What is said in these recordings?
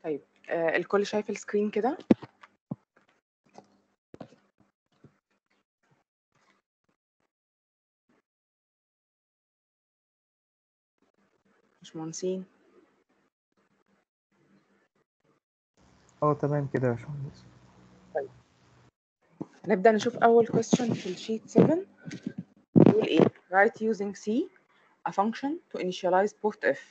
طيب آه الكل شايف السكرين كده مش مهندسين اه تمام كده يا باشمهندس هنبدأ نشوف أول question في الشيت 7 بيقول إيه write using C a function to initialize port F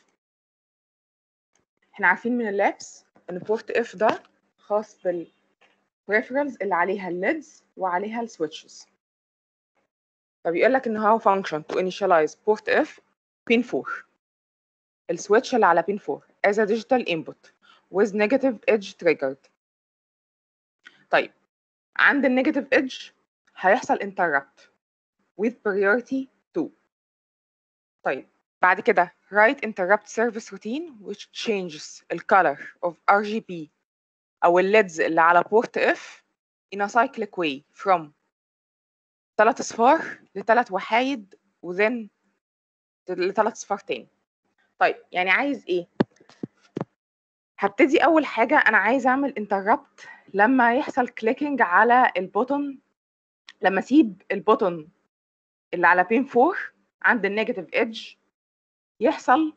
احنا عارفين من اللابس إن port F ده خاص بال peripherals اللي عليها الليدز وعليها السويتشز فبيقول لك إن هو function to initialize port F pin 4 السويتش اللي على pin 4 as a digital input with negative edge triggered طيب عند النيجاتيف ايدج هيحصل interrupt with priority 2 طيب بعد كده write interrupt service routine which changes the color of RGB أو الليدز اللي على port F in a cyclic way from ثلاث أصفار لثلاث وحايد وذن لثلاث أصفار تاني طيب يعني عايز إيه؟ هبتدي أول حاجة أنا عايز أعمل interrupt لما يحصل كليكنج على البوتون لما اسيب البوتون اللي على بين 4 عند النيجاتيف ايدج يحصل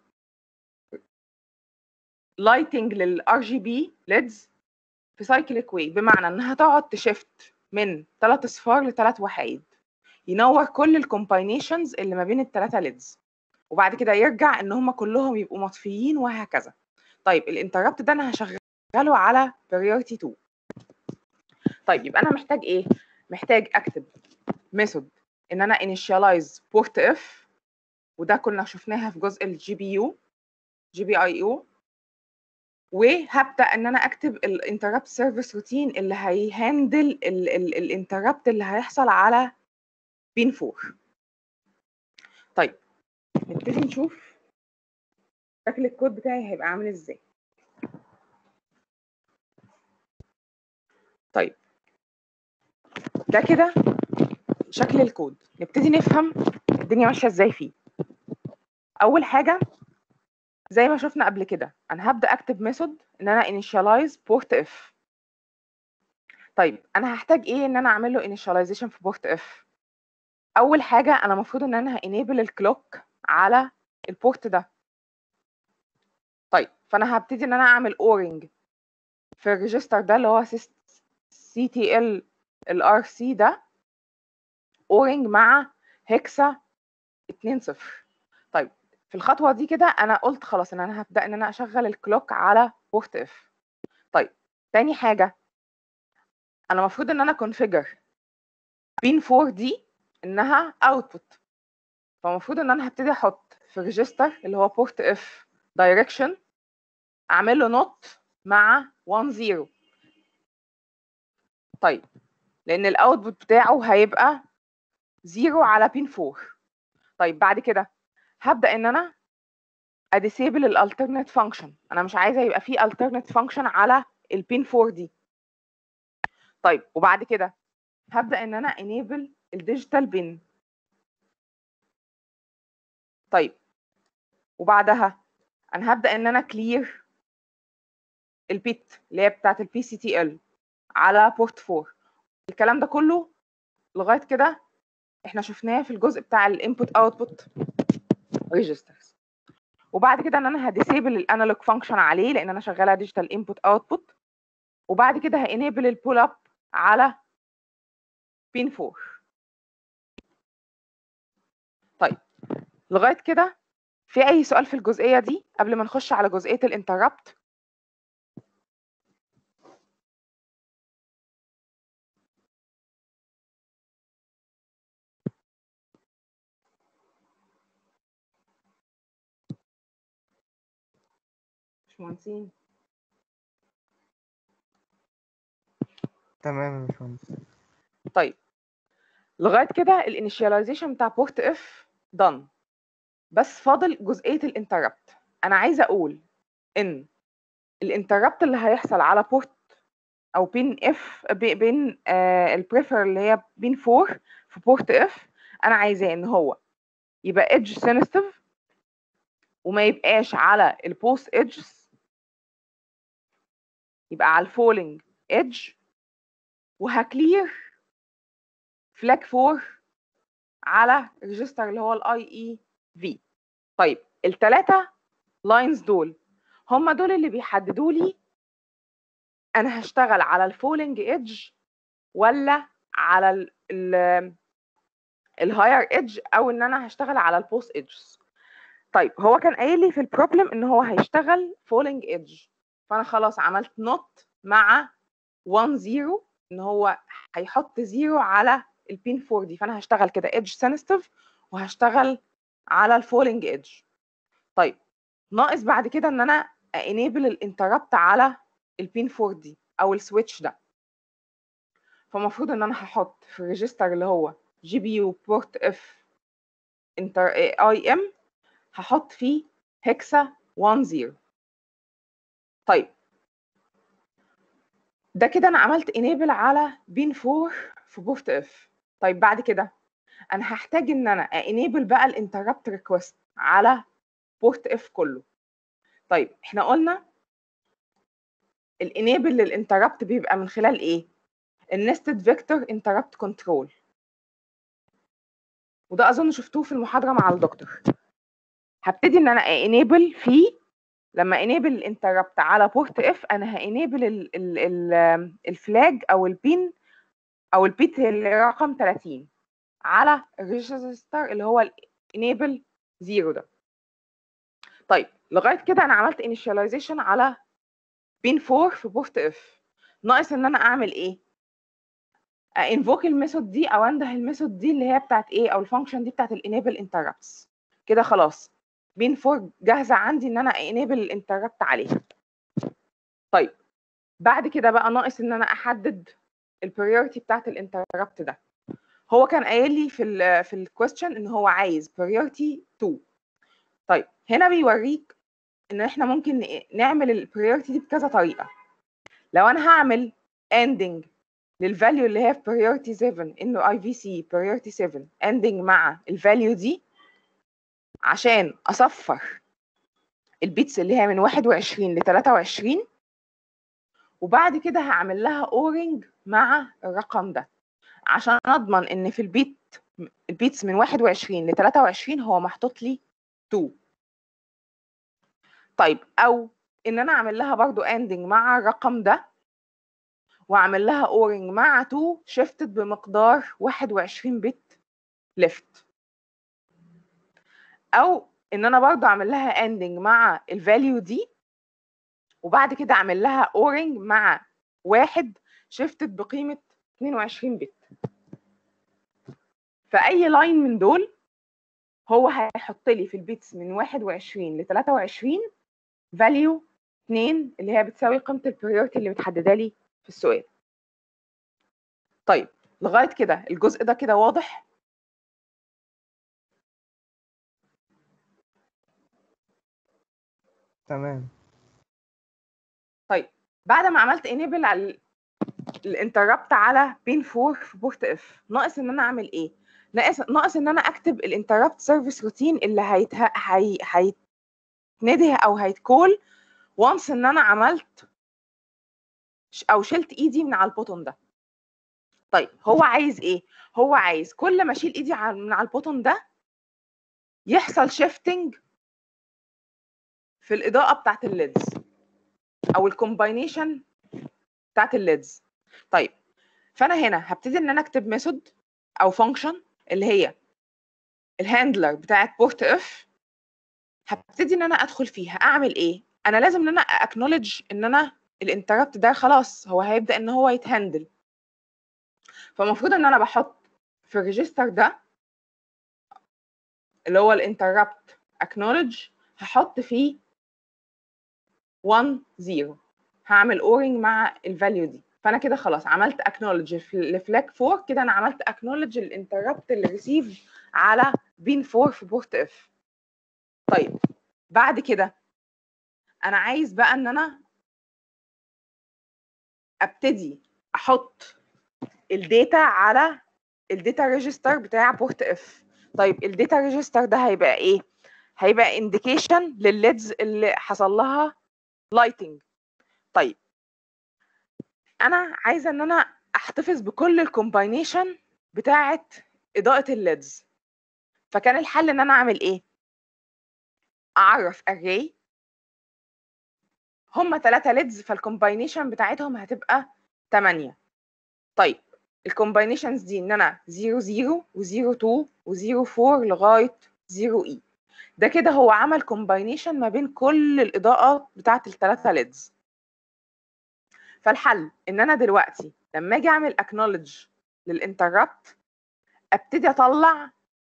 لايتنج للار جي بي ليدز في سايكليك واي بمعنى انها تقعد تشفت من ثلاث اصفار لثلاث وحايد ينور كل الكومباينيشنز اللي ما بين الثلاثه ليدز وبعد كده يرجع ان هم كلهم يبقوا مطفيين وهكذا طيب الانتربت ده انا هشغله على priority 2 طيب يبقى انا محتاج ايه محتاج اكتب ميثود ان انا initialize port f وده كنا شفناها في جزء الجي بي يو جي بي اي يو وهبدا ان انا اكتب الانتربت سيرفيس روتين اللي هيهندل الانتربت اللي هيحصل على بين 4 طيب نبتدي نشوف شكل الكود بتاعي هيبقى عامل ازاي طيب ده كده شكل الكود نبتدي نفهم الدنيا ماشيه ازاي فيه اول حاجه زي ما شفنا قبل كده انا هبدا اكتب ميثود ان انا initialize port f طيب انا هحتاج ايه ان انا اعمل له initialization في port f اول حاجه انا المفروض ان انا enable الكلوك على البورت ده طيب فانا هبتدي ان انا اعمل اورنج في الريجستر ده اللي هو سي تي ال الار سي ده اورنج مع هكسا 2 0 طيب في الخطوه دي كده انا قلت خلاص ان انا هبدا ان انا اشغل الكلوك على بورت اف طيب تاني حاجه انا المفروض ان انا كونفيجر بين 4 دي انها اوتبوت فالمفروض ان انا هبتدي احط في ريجستر اللي هو بورت اف دايركشن اعمل له نوت مع 1 0 طيب لان الاوتبوت بتاعه هيبقى 0 على بين 4 طيب بعد كده هبدا ان انا اديسيبل الالترنت فانكشن انا مش عايزه يبقى في alternate فانكشن على البين 4 دي طيب وبعد كده هبدا ان انا enable الديجيتال بين طيب وبعدها انا هبدا ان انا كلير البيت اللي هي بتاعت البي سي تي ال على بورت 4 الكلام ده كله لغايه كده احنا شفناه في الجزء بتاع الانبوت اوتبوت ريجسترز وبعد كده ان انا هديسيبل الانالوج فانكشن عليه لان انا شغاله ديجيتال انبوت اوتبوت وبعد كده هانيبل البول اب على بين 4 طيب لغايه كده في اي سؤال في الجزئيه دي قبل ما نخش على جزئيه الانتربت مهندسين تمام يا باشمهندس طيب لغايه كده الانيشاليزيشن بتاع بورت اف done بس فاضل جزئيه الانتربت انا عايزه اقول ان الانتربت اللي هيحصل على بورت او بين اف بين آه البريفر اللي هي بين 4 في بورت اف انا عايزاه ان هو يبقى ايدج سينستيف وما يبقاش على البوست ايدجز يبقى على الفولينج ايدج وهكلير فلاج 4 على ريجستر اللي هو الاي اي في طيب الثلاثه لاينز دول هم دول اللي بيحددوا لي انا هشتغل على الفولينج ايدج ولا على ال ال الهاير ايدج او ان انا هشتغل على البوست ايدجز طيب هو كان قايل لي في البروبلم ان هو هيشتغل فولينج ايدج فانا خلاص عملت نوت مع 1 0 ان هو هيحط 0 على البين 4 دي فانا هشتغل كده ايدج سنسيتيف وهشتغل على الفولينج ايدج طيب ناقص بعد كده ان انا انيبل الانتربت على البين 4 دي او السويتش ده فالمفروض ان انا هحط في الريجستر اللي هو جي بي يو بورت اف انتر اي ام هحط فيه هكسا 1 0 طيب ده كده انا عملت انيبل على بين 4 في بورت اف طيب بعد كده انا هحتاج ان انا انيبل بقى الانتربت ريكوست على بورت اف كله طيب احنا قلنا الانيبل للانتربت بيبقى من خلال ايه النستد فيكتور انتربت كنترول وده اظن شفتوه في المحاضره مع الدكتور هبتدي ان انا انيبل فيه لما انيبل الانتربت على بورت اف انا هانيبل الفلاج او البين او البيت رقم 30 على الريجستر اللي هو الانيبل زيرو ده طيب لغايه كده انا عملت انيشاليزيشن على بين 4 في بورت اف ناقص ان انا اعمل ايه انفوك الميثود دي او انده الميثود دي اللي هي بتاعت ايه او الفانكشن دي بتاعت الانيبل انتربتس كده خلاص بين 4 جاهزه عندي ان انا انيبل الانتربت عليها طيب بعد كده بقى ناقص ان انا احدد البريورتي بتاعت الانتربت ده هو كان قايل لي في ال في الكويستشن ان هو عايز بريورتي 2 طيب هنا بيوريك ان احنا ممكن نعمل البريورتي دي بكذا طريقه لو انا هعمل ending للفاليو اللي هي في priority 7 انه اي في سي priority 7 ending مع الفاليو دي عشان اصفر البيتس اللي هي من 21 ل 23 وبعد كده هعمل لها اورنج مع الرقم ده عشان اضمن ان في البيت البيتس من 21 ل 23 هو محطوط لي 2 طيب او ان انا اعمل لها برضو اندنج مع الرقم ده واعمل لها اورنج مع 2 شيفتد بمقدار 21 بت ليفت او ان انا برضو اعمل لها اندنج مع الفاليو دي وبعد كده اعمل لها اورنج مع واحد شيفتد بقيمه 22 بت فاي لاين من دول هو هيحط لي في البيتس من 21 ل 23 فاليو 2 اللي هي بتساوي قيمه البريورتي اللي متحدده لي في السؤال طيب لغايه كده الجزء ده كده واضح تمام طيب بعد ما عملت انيبل على الانتربت على بين 4 في بورت اف ناقص ان انا اعمل ايه ناقص ناقص ان انا اكتب الانتربت سيرفيس روتين اللي هيت هي هيتنده او هيتكول وانس ان انا عملت او شلت ايدي من على البوتون ده طيب هو عايز ايه هو عايز كل ما اشيل ايدي من على البوتون ده يحصل شيفتنج في الاضاءه بتاعت الليدز او الكومباينيشن بتاعت الليدز طيب فانا هنا هبتدي ان انا اكتب ميثود او فانكشن اللي هي الهاندلر بتاعت بورت اف هبتدي ان انا ادخل فيها اعمل ايه انا لازم ان انا اكنولج ان انا الانتربت ده خلاص هو هيبدا ان هو يتهندل فالمفروض ان انا بحط في الريجستر ده اللي هو الانتربت اكنولج هحط فيه 1 0 هعمل اورنج مع الفاليو دي فانا كده خلاص عملت اكنولج لفلاج 4 كده انا عملت اكنولج الانتربت اللي ريسيف على بين 4 في بورت اف طيب بعد كده انا عايز بقى ان انا ابتدي احط الداتا على الداتا ريجستر بتاع بورت اف طيب الداتا ريجستر ده هيبقى ايه هيبقى انديكيشن للليدز اللي حصل لها لايتنج طيب انا عايزه ان انا احتفظ بكل الكومباينيشن بتاعه اضاءه الليدز فكان الحل ان انا اعمل ايه اعرف array هم ثلاثة ليدز فالكومباينيشن بتاعتهم هتبقى 8 طيب الكومباينيشنز دي ان انا 0 0 و0 2 و0 4 لغايه 0 اي ده كده هو عمل كومباينيشن ما بين كل الاضاءات بتاعه الثلاثه ليدز فالحل ان انا دلوقتي لما اجي اعمل اكنولج للانتربت ابتدي اطلع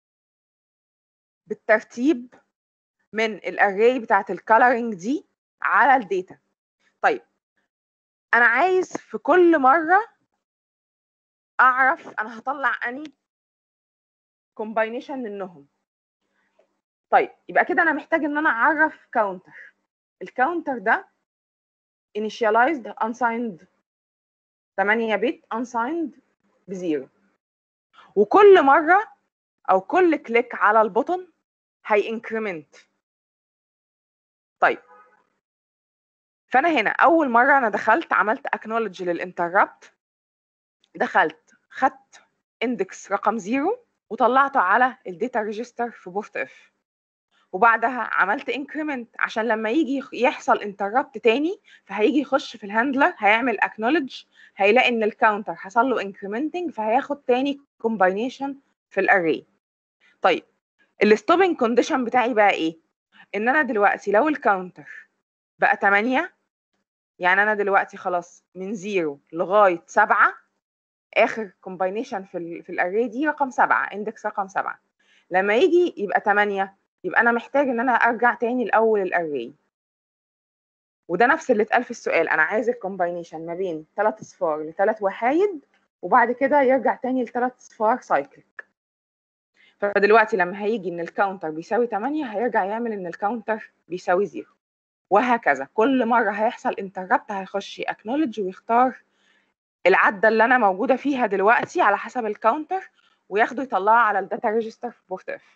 بالترتيب من الاري بتاعه الكالرنج دي على الداتا طيب انا عايز في كل مره اعرف انا هطلع اني كومباينيشن منهم طيب يبقى كده انا محتاج ان انا اعرف كاونتر الكاونتر ده initialized unsigned 8 بت unsigned بزيرو وكل مره او كل كليك على البوتن هينكريمنت طيب فانا هنا اول مره انا دخلت عملت اكنولج للانتربت دخلت خدت اندكس رقم زيرو وطلعته على الداتا ريجستر في بورت اف وبعدها عملت انكريمنت عشان لما يجي يحصل انتربت تاني فهيجي يخش في الهاندلر هيعمل اكنولج هيلاقي ان الكاونتر حصل له انكريمنتنج فهياخد تاني كومباينيشن في الاري طيب الستوبنج كونديشن بتاعي بقى ايه ان انا دلوقتي لو الكاونتر بقى 8 يعني انا دلوقتي خلاص من 0 لغايه 7 اخر كومباينيشن في ال في الاري دي رقم 7 اندكس رقم 7 لما يجي يبقى 8 يبقى انا محتاج ان انا ارجع تاني لاول الاري وده نفس اللي اتقال في السؤال انا عايز الكومباينيشن ما بين ثلاث اصفار لثلاث وحايد وبعد كده يرجع تاني لثلاث اصفار سايكليك فدلوقتي لما هيجي ان الكاونتر بيساوي 8 هيرجع يعمل ان الكاونتر بيساوي 0 وهكذا كل مره هيحصل انتربت هيخش اكنولج ويختار العده اللي انا موجوده فيها دلوقتي على حسب الكاونتر وياخده يطلعها على الداتا ريجستر في بورت اف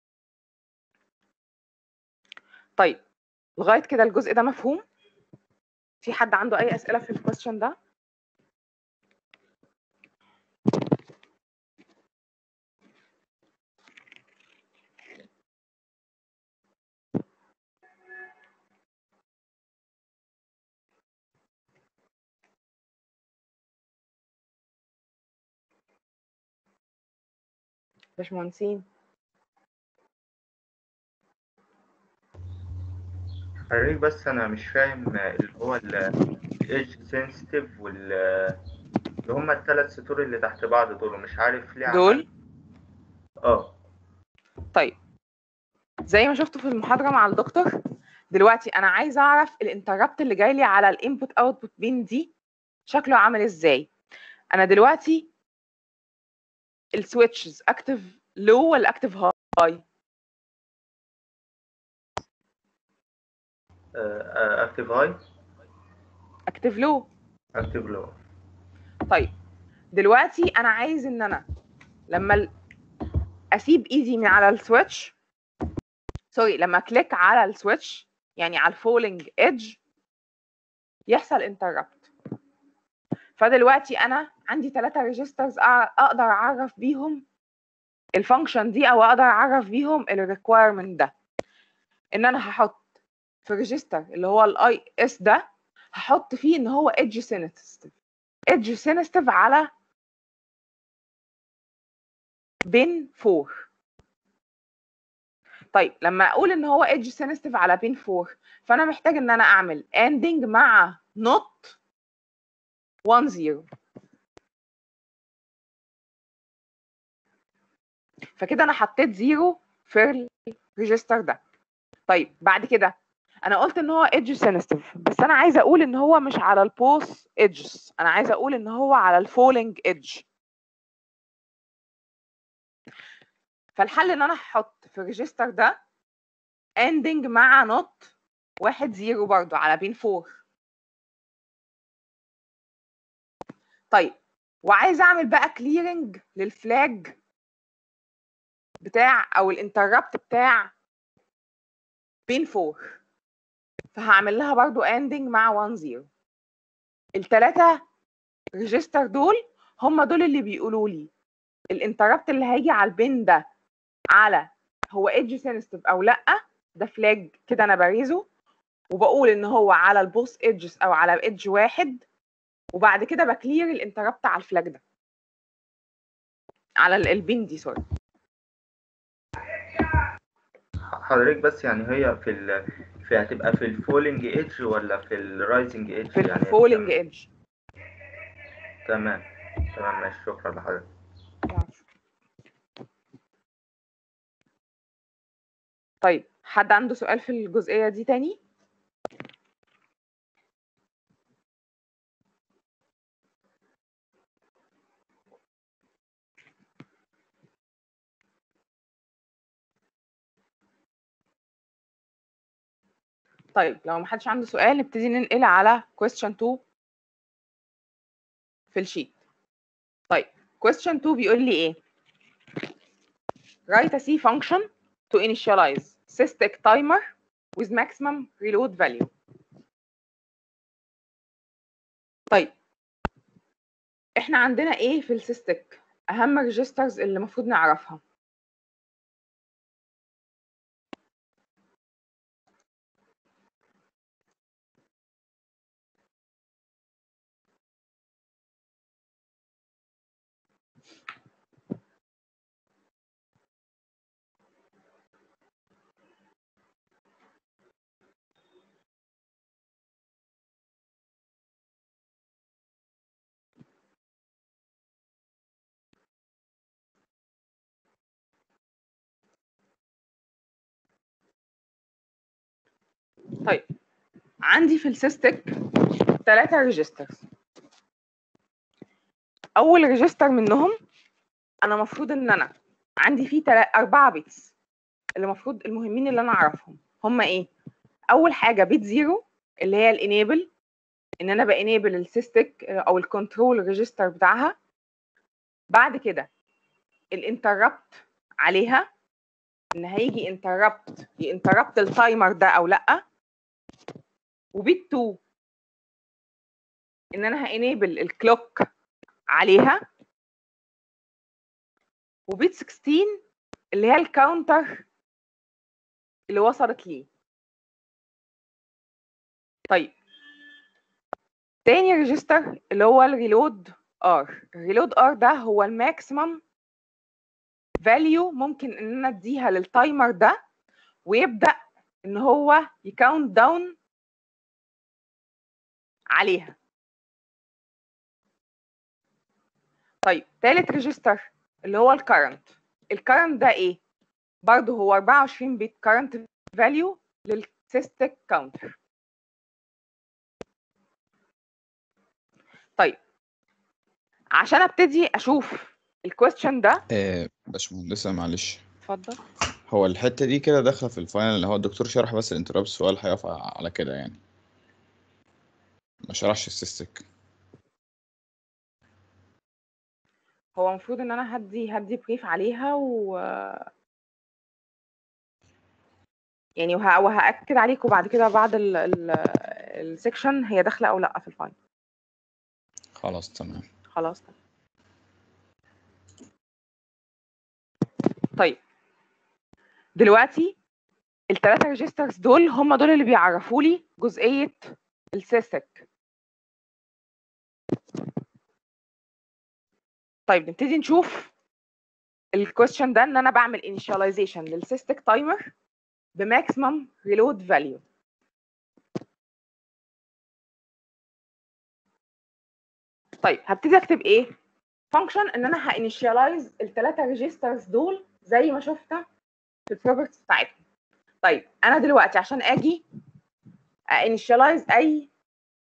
طيب لغايه كده الجزء ده مفهوم في حد عنده اي اسئله في الكويستشن ده باشمهندسين حضرتك بس انا مش فاهم اللي هو الايدج سنسيتيف وال اللي هما الثلاث سطور اللي تحت بعض دول مش عارف ليه دول عمل- اه طيب زي ما شفتوا في المحاضره مع الدكتور دلوقتي انا عايزه اعرف الانتربت اللي جاي لي على الانبوت اوتبوت بين دي شكله عامل ازاي انا دلوقتي السويتشز اكتف لو ولا اكتف هاي اكتف هاي اكتف لو اكتف لو طيب دلوقتي انا عايز ان انا لما ال- اسيب ايدي من على السويتش سوري لما كليك على السويتش يعني على الفولينج ايدج يحصل انتربت فدلوقتي انا عندي ثلاثة ريجسترز اقدر اعرف بيهم الفانكشن دي او اقدر اعرف بيهم الريكويرمنت ده ان انا هحط في ريجستر اللي هو الاي اس ده هحط فيه ان هو ايدج سينستيف ايدج سينستيف على بين 4 طيب لما اقول ان هو ايدج سينستيف على بين 4 فانا محتاج ان انا اعمل اندنج مع نوت 1 0 فكده انا حطيت زيرو في الريجستر ده طيب بعد كده انا قلت ان هو ايدج سينستيف بس انا عايزه اقول ان هو مش على البوس ايدجز انا عايزه اقول ان هو على الفولينج ايدج فالحل ان انا هحط في الريجستر ده اندنج مع نوت واحد زيرو برضو على بين فور طيب وعايز اعمل بقى كليرنج للفلاج بتاع او الانتربت بتاع بين فور فهعمل لها برضو اندنج مع 1 0 التلاتة ريجستر دول هم دول اللي بيقولوا لي الانتربت اللي هيجي على البين ده على هو ايدج سنسيتيف او لا ده فلاج كده انا باريزه وبقول ان هو على البوس ايدجز او على ايدج واحد وبعد كده بكلير الانتربت على الفلاج ده على ال- البين دي سوري حضرتك بس يعني هي في ال... في هتبقى في الفولينج ايدج ولا في الرايزنج ايدج في يعني الفولنج ايدج تمام تمام ماشي شكرا لحضرتك طيب حد عنده سؤال في الجزئية دي تاني؟ طيب لو محدش عنده سؤال نبتدي ننقل على question 2 في الشيت طيب question 2 بيقول لي ايه write a C function to initialize SysTech timer with maximum reload value طيب احنا عندنا ايه في السيستك اهم ريجسترز اللي المفروض نعرفها طيب عندي في السيستك ثلاثة ريجسترز أول ريجستر منهم أنا المفروض إن أنا عندي فيه تلا... أربعة بيتس اللي المفروض المهمين اللي أنا أعرفهم هما إيه؟ أول حاجة بيت زيرو اللي هي الانيبل إن أنا بانيبل السيستك أو الكنترول ريجستر بتاعها بعد كده الانتربت عليها ان هيجي انتربت ينتربت التايمر ده او لا وبيت 2 ان انا هانيبل الكلوك عليها وبيت 16 اللي هي الكاونتر اللي وصلت ليه طيب تاني ريجستر اللي هو الريلود ار الريلود ار ده هو الماكسيمم فاليو ممكن ان انا اديها للتايمر ده ويبدا ان هو يكاونت داون عليها طيب تالت ريجستر اللي هو الكرنت الكرنت ده ايه برضه هو 24 بيت كرنت فاليو للسيستك كاونتر طيب عشان ابتدي اشوف الكويستشن ده آه باشمهندسة معلش اتفضل هو الحتة دي كده داخلة في الفاينل اللي هو الدكتور شرح بس الانترابت السؤال هيقف على كده يعني ما شرحش السيستك هو المفروض ان انا هدي هدي بريف عليها و يعني وه... وهاكد عليكم بعد كده بعد ال... ال... السكشن هي داخله او لا في الفاينل خلاص تمام خلاص طيب دلوقتي الثلاثه ريجسترز دول هم دول اللي بيعرفوا لي جزئيه السيستك طيب نبتدي نشوف الكويستشن ده ان انا بعمل initialization للسيستك تايمر بماكسيمم ريلود فاليو طيب هبتدي اكتب ايه فانكشن ان انا هانيشيالايز الثلاثه ريجسترز دول زي ما شفنا في البروبرتيز بتاعتهم طيب انا دلوقتي عشان اجي انيشيالايز اي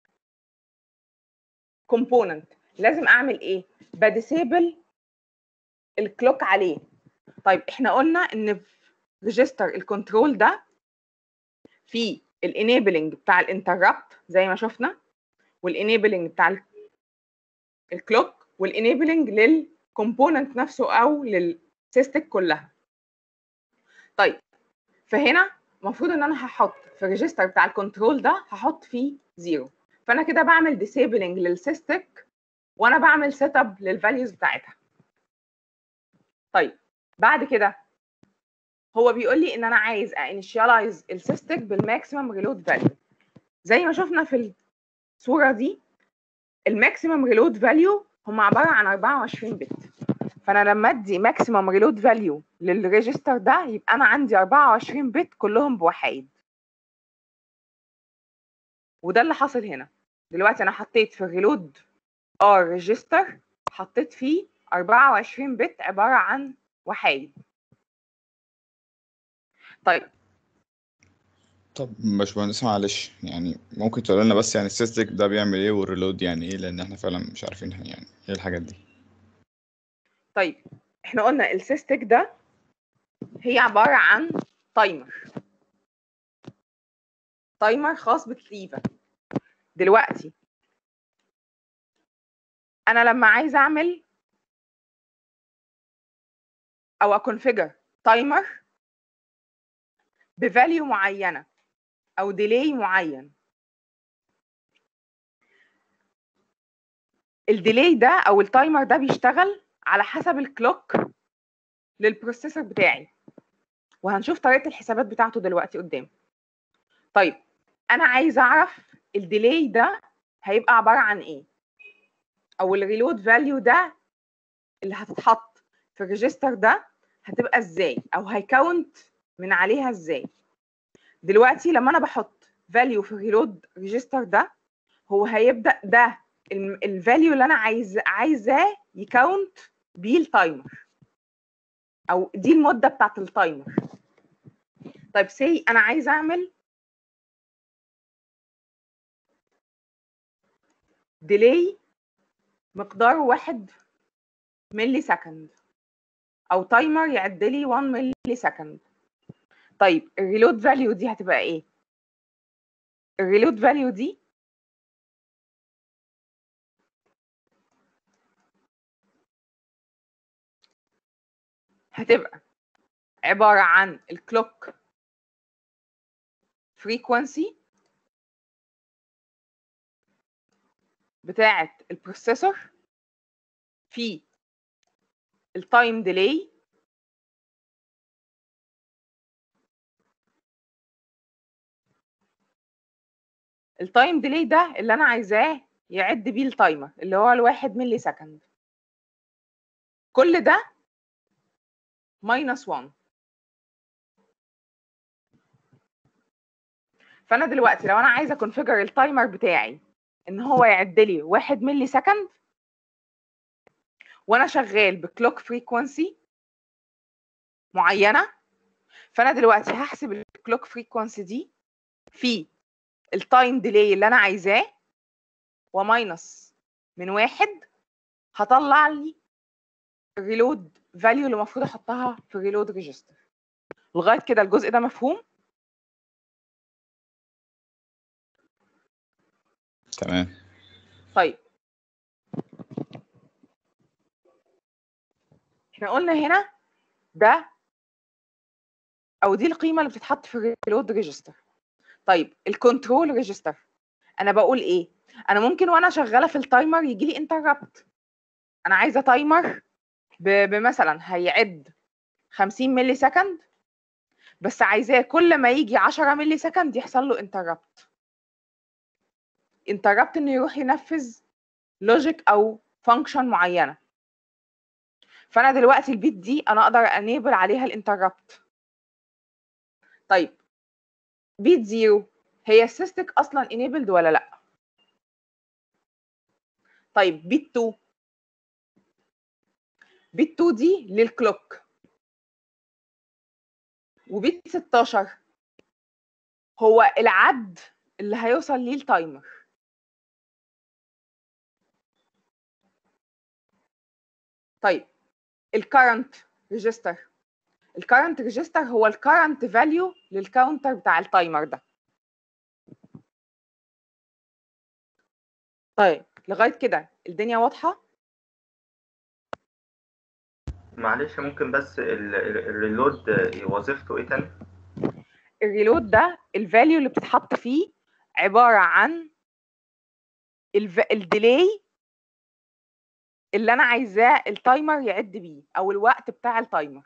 كومبوننت لازم اعمل ايه بديسيبل الكلوك عليه طيب احنا قلنا ان في ريجستر الكنترول ده في الانيبلنج بتاع الانتربت زي ما شفنا والانيبلنج بتاع الكلوك والانيبلنج للكومبوننت نفسه او للسيستك كلها طيب فهنا المفروض ان انا هحط في الريجستر بتاع الكنترول ده هحط فيه زيرو فانا كده بعمل ديسيبلنج للسيستك وانا بعمل سيت اب للفاليوز بتاعتها طيب بعد كده هو بيقول لي ان انا عايز انيشيالايز السيستك بالماكسيمم ريلود فاليو زي ما شفنا في الصوره دي الماكسيمم ريلود فاليو هم عباره عن 24 بت فانا لما ادي ماكسيمم ريلود فاليو للريجستر ده يبقى انا عندي 24 بت كلهم بوحايد وده اللي حاصل هنا دلوقتي انا حطيت في الريلود ار ريجستر حطيت فيه 24 بت عباره عن وحايد طيب طب باشمهندس معلش يعني ممكن تقول لنا بس يعني السيستك ده بيعمل ايه والريلود يعني ايه لان احنا فعلا مش عارفين يعني ايه الحاجات دي طيب احنا قلنا السيستك ده هي عباره عن تايمر تايمر خاص بالكليفه دلوقتي انا لما عايزه اعمل او اكونفيجر تايمر بفاليو معينه او ديلي معين الديلي ده او التايمر ده بيشتغل على حسب الكلوك للبروسيسور بتاعي وهنشوف طريقه الحسابات بتاعته دلوقتي قدام طيب انا عايزه اعرف الديلي ده هيبقى عباره عن ايه او الريلود فاليو ده اللي هتتحط في الريجستر ده هتبقى ازاي او هيكاونت من عليها ازاي دلوقتي لما انا بحط فاليو في الريلود ريجستر ده هو هيبدا ده الفاليو اللي انا عايز عايزاه يكاونت بيه التايمر او دي المده بتاعت التايمر طيب سي انا عايزه اعمل ديلي مقداره واحد ملي سكند او تايمر يعد لي 1 ملي سكند طيب الريلود فاليو دي هتبقى ايه الريلود فاليو دي هتبقى عبارة عن الكلوك فريكوانسي بتاعة البروسيسور في التايم ديلي التايم ديلي ده اللي انا عايزاه يعد بيه التايمر اللي هو الواحد ملي سكند كل ده ماينس 1 فانا دلوقتي لو انا عايزه كونفيجر التايمر بتاعي ان هو يعد لي 1 ملي سكند وانا شغال بكلوك فريكوانسي معينه فانا دلوقتي هحسب الكلوك فريكوانسي دي في التايم ديلي اللي انا عايزاه وماينس من واحد هطلع لي الريلود فاليو اللي المفروض احطها في الريلود ريجستر لغايه كده الجزء ده مفهوم تمام طيب احنا قلنا هنا ده او دي القيمه اللي بتتحط في الريلود ريجستر طيب الكنترول ريجستر انا بقول ايه انا ممكن وانا شغاله في التايمر يجي لي انتربت انا عايزه تايمر بمثلا هيعد 50 ملي سكند بس عايزاه كل ما يجي 10 ملي سكند يحصل له انتربت انتربت انه يروح ينفذ لوجيك او فانكشن معينه فانا دلوقتي البيت دي انا اقدر انيبل عليها الانتربت طيب بيت زيرو هي السيستك اصلا انيبلد ولا لا طيب بيت 2 بيت 2 دي للكلوك وبيت 16 هو العد اللي هيوصل ليه التايمر طيب الكرنت ريجستر الكرنت ريجستر هو الكرنت فاليو للكاونتر بتاع التايمر ده طيب لغايه كده الدنيا واضحه معلش ممكن بس ال- ال- الريلود وظيفته ايه تاني؟ الريلود ده الفاليو اللي بتتحط فيه عباره عن الف... الديلي اللي انا عايزاه التايمر يعد بيه او الوقت بتاع التايمر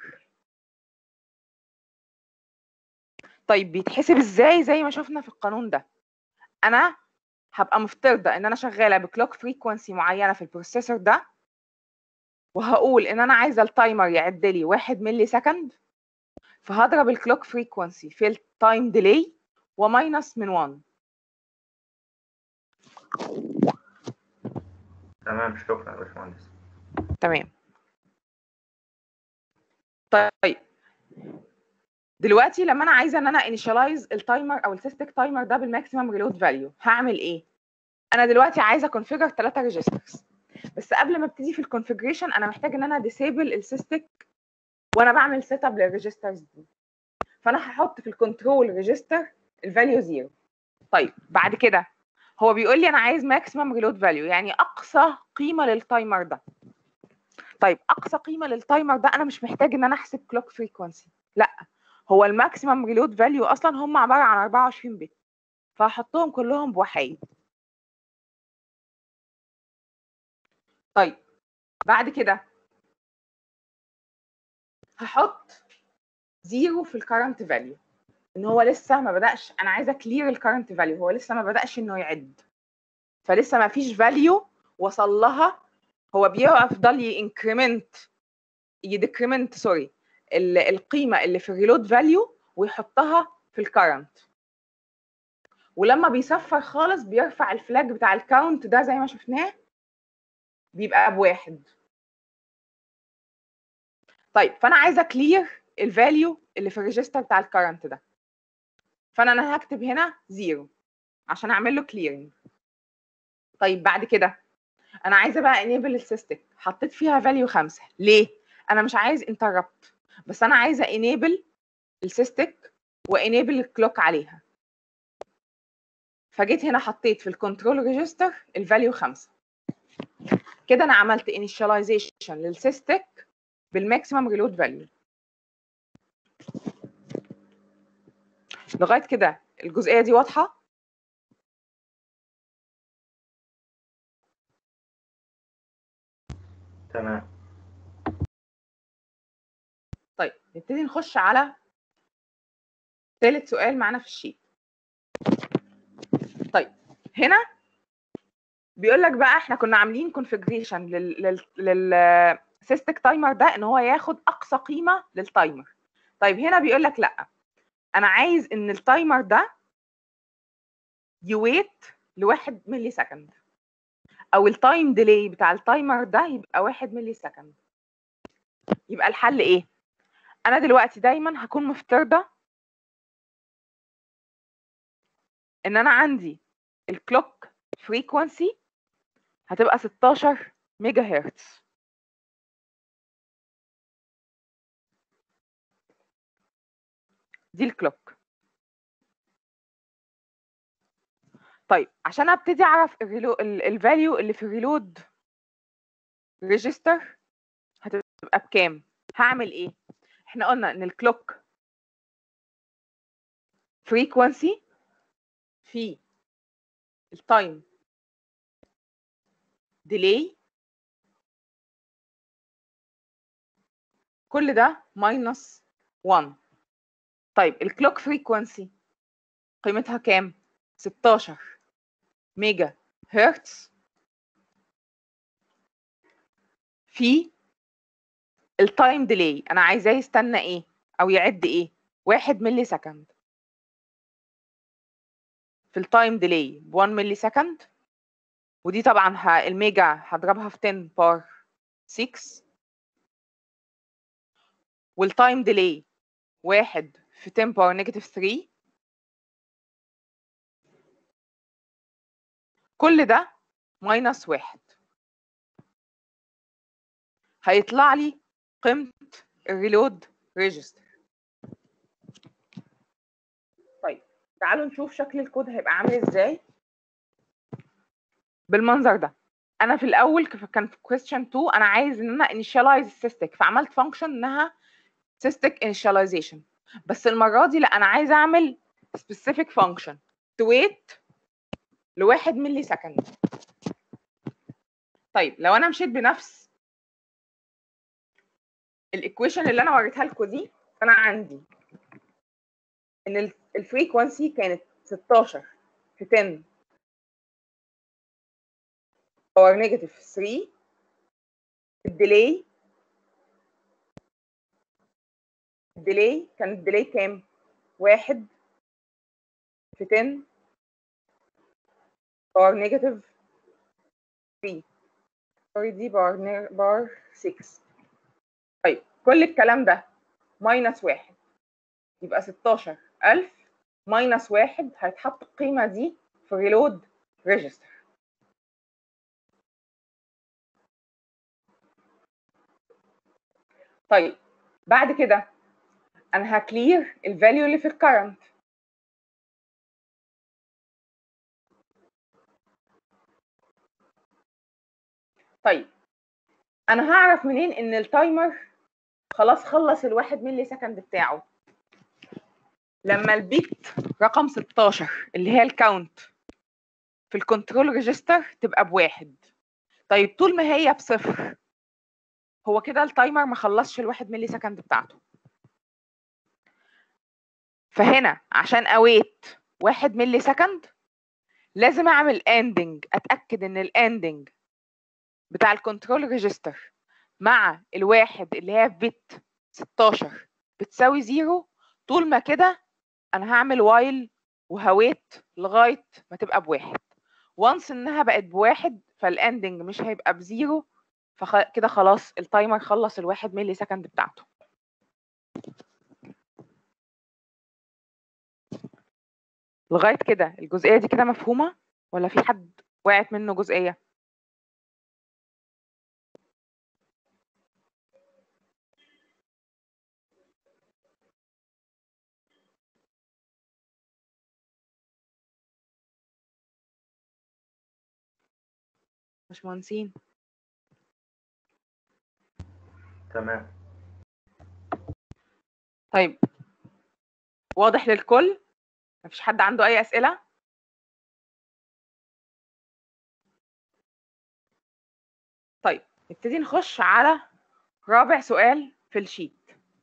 طيب بيتحسب ازاي زي ما شفنا في القانون ده انا هبقى مفترضه ان انا شغاله بكلوك فريكوانسي معينه في البروسيسور ده وهقول ان انا عايزه التايمر يعد لي 1 ملي سكند فهضرب الكلوك فريكوانسي في التايم ديلي وماينس من 1 تمام شكرا يا باشمهندس تمام طيب دلوقتي لما انا عايزه ان انا انيشاليز التايمر او السيستك تايمر ده بالماكسيمم ريلود فاليو هعمل ايه انا دلوقتي عايزه كونفيجر 3 ريجسترز بس قبل ما ابتدي في الكونفيجريشن انا محتاج ان انا ديسيبل السيستك وانا بعمل سيت اب للريجسترز دي فانا هحط في الكنترول ريجستر الفاليو 0 طيب بعد كده هو بيقول لي انا عايز ماكسيمم ريلود فاليو يعني اقصى قيمه للتايمر ده طيب اقصى قيمه للتايمر ده انا مش محتاج ان انا احسب كلوك فريكوانسي لا هو الماكسيمم ريلود فاليو اصلا هم عباره عن 24 بت فهحطهم كلهم بوحايد طيب بعد كده هحط زيرو في الكرنت فاليو ان هو لسه ما بداش انا عايزه كلير الكرنت فاليو هو لسه ما بداش انه يعد فلسه ما فيش فاليو وصل لها هو بيفضل ينكريمنت يديكريمنت سوري القيمه اللي في الريلود فاليو ويحطها في الكرنت ولما بيصفر خالص بيرفع الفلاج بتاع الكاونت ده زي ما شفناه بيبقى بواحد طيب فانا عايزه كلير الفاليو اللي في الريجستر بتاع الكرنت ده فانا انا هكتب هنا زيرو عشان اعمل له كليرنج طيب بعد كده انا عايزه بقى انيبل السيستك حطيت فيها فاليو خمسة ليه انا مش عايز انتربت بس انا عايزه انيبل السيستك وانيبل الكلوك عليها فجيت هنا حطيت في الكنترول ريجستر الفاليو خمسة كده انا عملت initialization للسيستك بالماكسيمم ريلود فاليو لغايه كده الجزئيه دي واضحه تمام طيب نبتدي نخش على ثالث سؤال معانا في الشيت طيب هنا بيقول لك بقى احنا كنا عاملين كونفيجريشن لل لل لل سيستك تايمر ده ان هو ياخد اقصى قيمه للتايمر طيب هنا بيقول لك لا انا عايز ان التايمر ده يويت لواحد ملي سكند او التايم ديلي بتاع التايمر ده يبقى واحد ملي سكند يبقى الحل ايه انا دلوقتي دايما هكون مفترضه ان انا عندي الكلوك فريكوانسي هتبقى 16 ميجا هرتز دي الكلوك طيب عشان ابتدي اعرف الفاليو اللي في الريلود ريجستر هتبقى بكام هعمل ايه احنا قلنا ان الكلوك فريكوانسي في التايم ديلي كل ده ماينس 1 طيب الكلوك فريكوانسي قيمتها كام 16 ميجا هرتز في التايم ديلي انا عايزاه يستنى ايه او يعد ايه واحد ملي سكند في التايم ديلي ب 1 ملي سكند ودي طبعا ه- الميجا هضربها في 10 بار 6 والتايم ديلي واحد في 10 باور نيجاتيف 3 كل ده ماينس واحد هيطلع لي قيمة الريلود ريجستر طيب تعالوا نشوف شكل الكود هيبقى عامل ازاي بالمنظر ده انا في الاول كف- كان في question 2 انا عايز ان انا initialize السيستك فعملت function انها system initialization بس المره دي لا انا عايز اعمل specific function to wait لواحد ملي سكند طيب لو انا مشيت بنفس الايكويشن اللي انا وريتها لكم دي انا عندي ان الفريكوانسي كانت 16 في 10 باور نيجاتيف 3 الديلي الديلي كان الديلي كام؟ واحد في 10 باور نيجاتيف 3 سوري دي باور باور 6 طيب كل الكلام ده ماينس واحد يبقى 16000 ماينس واحد هيتحط القيمة دي في ريلود ريجستر طيب بعد كده انا هكلير الفاليو اللي في الكرنت طيب انا هعرف منين ان التايمر خلاص خلص الواحد ملي سكند بتاعه لما البيت رقم 16 اللي هي الكاونت في الكنترول ريجستر تبقى بواحد طيب طول ما هي بصفر هو كده التايمر ما خلصش الواحد ملي سكند بتاعته فهنا عشان اويت واحد ملي سكند لازم اعمل اندنج اتاكد ان الاندنج بتاع الكنترول ريجستر مع الواحد اللي هي في بت 16 بتساوي زيرو طول ما كده انا هعمل وايل وهويت لغايه ما تبقى بواحد وانس انها بقت بواحد فالاندنج مش هيبقى بزيرو فكده خلاص التايمر خلص الواحد ملي سكند بتاعته لغايه كده الجزئيه دي كده مفهومه ولا في حد وقعت منه جزئيه باشمهندسين تمام طيب واضح للكل مفيش حد عنده اي اسئله طيب نبتدي نخش على رابع سؤال في الشيت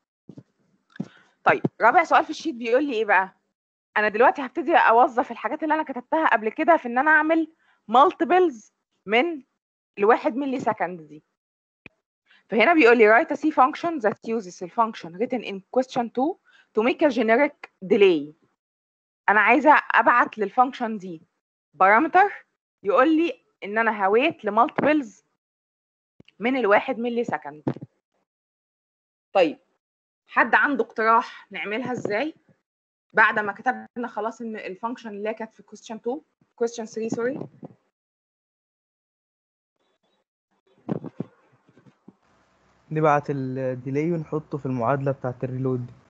طيب رابع سؤال في الشيت بيقول لي ايه بقى انا دلوقتي هبتدي اوظف الحاجات اللي انا كتبتها قبل كده في ان انا اعمل مالتيبلز من الواحد ملي سكند دي فهنا بيقول لي write a C function that uses the function written in question 2 to make a generic delay انا عايزه ابعت للفانكشن دي بارامتر يقول لي ان انا هويت لمالتيبلز من الواحد ملي سكند طيب حد عنده اقتراح نعملها ازاي بعد ما كتبنا خلاص ان الفانكشن اللي هي كانت في question 2 question 3 سوري نبعت الديلي ونحطه في المعادلة بتاعة الريلود دي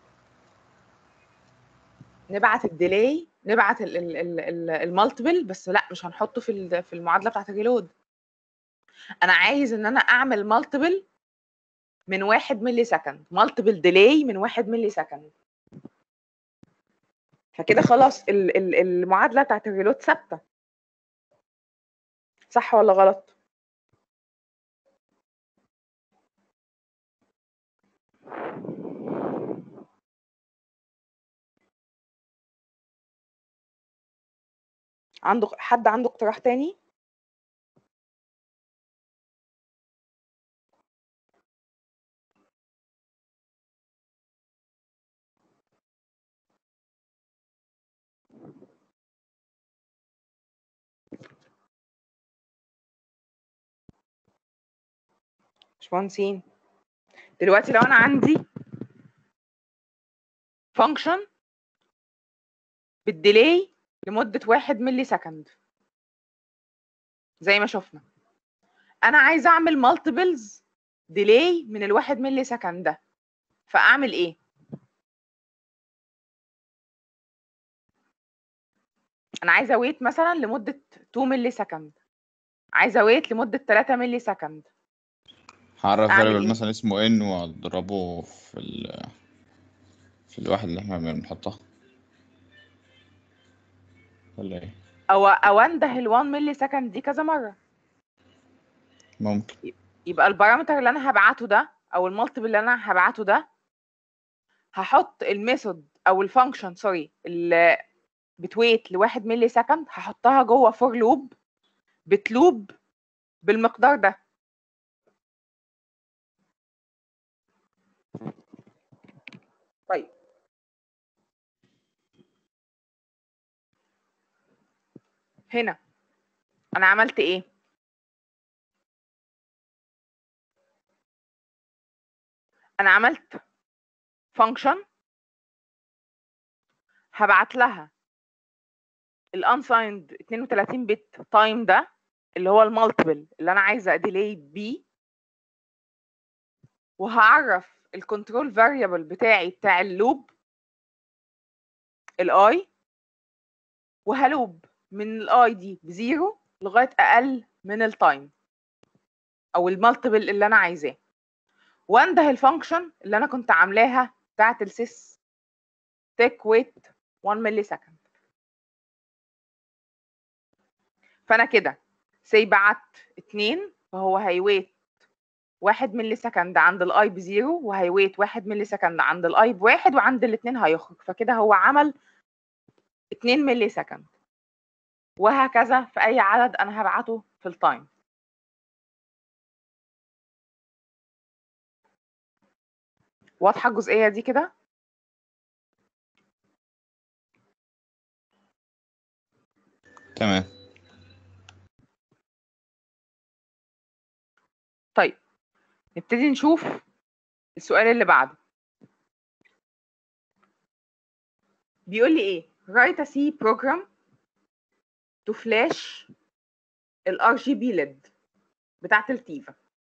نبعت الديلي نبعت المالتيبل بس لا مش هنحطه في ال- في المعادله بتاعت الريلود انا عايز ان انا اعمل مالتيبل من واحد ملي سكند مالتيبل ديلي من واحد ملي سكند فكده خلاص ال- ال- المعادله بتاعت الريلود ثابته صح ولا غلط عنده حد عنده اقتراح تاني باشمهندسين دلوقتي لو انا عندي فانكشن بالديلي لمدة واحد ملي سكند زي ما شفنا انا عايزه اعمل مالتيبلز ديلي من الواحد ملي سكند ده فاعمل ايه انا عايزه ويت مثلا لمده 2 ملي سكند عايزه ويت لمده 3 ملي سكند هعرف أعمل variable إيه؟ مثلا اسمه n واضربه في ال في الواحد اللي احنا بنحطها ولا ايه او او انده ال 1 ملي سكند دي كذا مره ممكن يبقى البارامتر اللي انا هبعته ده او المالتيبل اللي انا هبعته ده هحط الميثود او الفانكشن سوري اللي بتويت لواحد ملي سكند هحطها جوه فور لوب بتلوب بالمقدار ده طيب هنا انا عملت ايه انا عملت فانكشن هبعت لها الانسايند 32 بت تايم ده اللي هو المالتيبل اللي انا عايزه اديلي بيه وهعرف الكنترول فاريبل بتاعي بتاع اللوب الاي وهلوب من الاي دي بزيرو لغايه اقل من التايم او المالتيبل اللي انا عايزاه وانده الفانكشن اللي انا كنت عاملاها بتاعت السيس تيك ويت 1 ملي سكند فانا كده سي بعت اتنين فهو هيويت واحد ملي سكند عند الاي بزيرو وهيويت واحد ملي سكند عند الاي بواحد وعند الاتنين هيخرج فكده هو عمل اتنين ملي سكند وهكذا في اي عدد انا هبعته في التايم واضحه الجزئيه دي كده تمام طيب نبتدي نشوف السؤال اللي بعده بيقول لي ايه write a C program to flash ال RGB LED بتاعت التيفا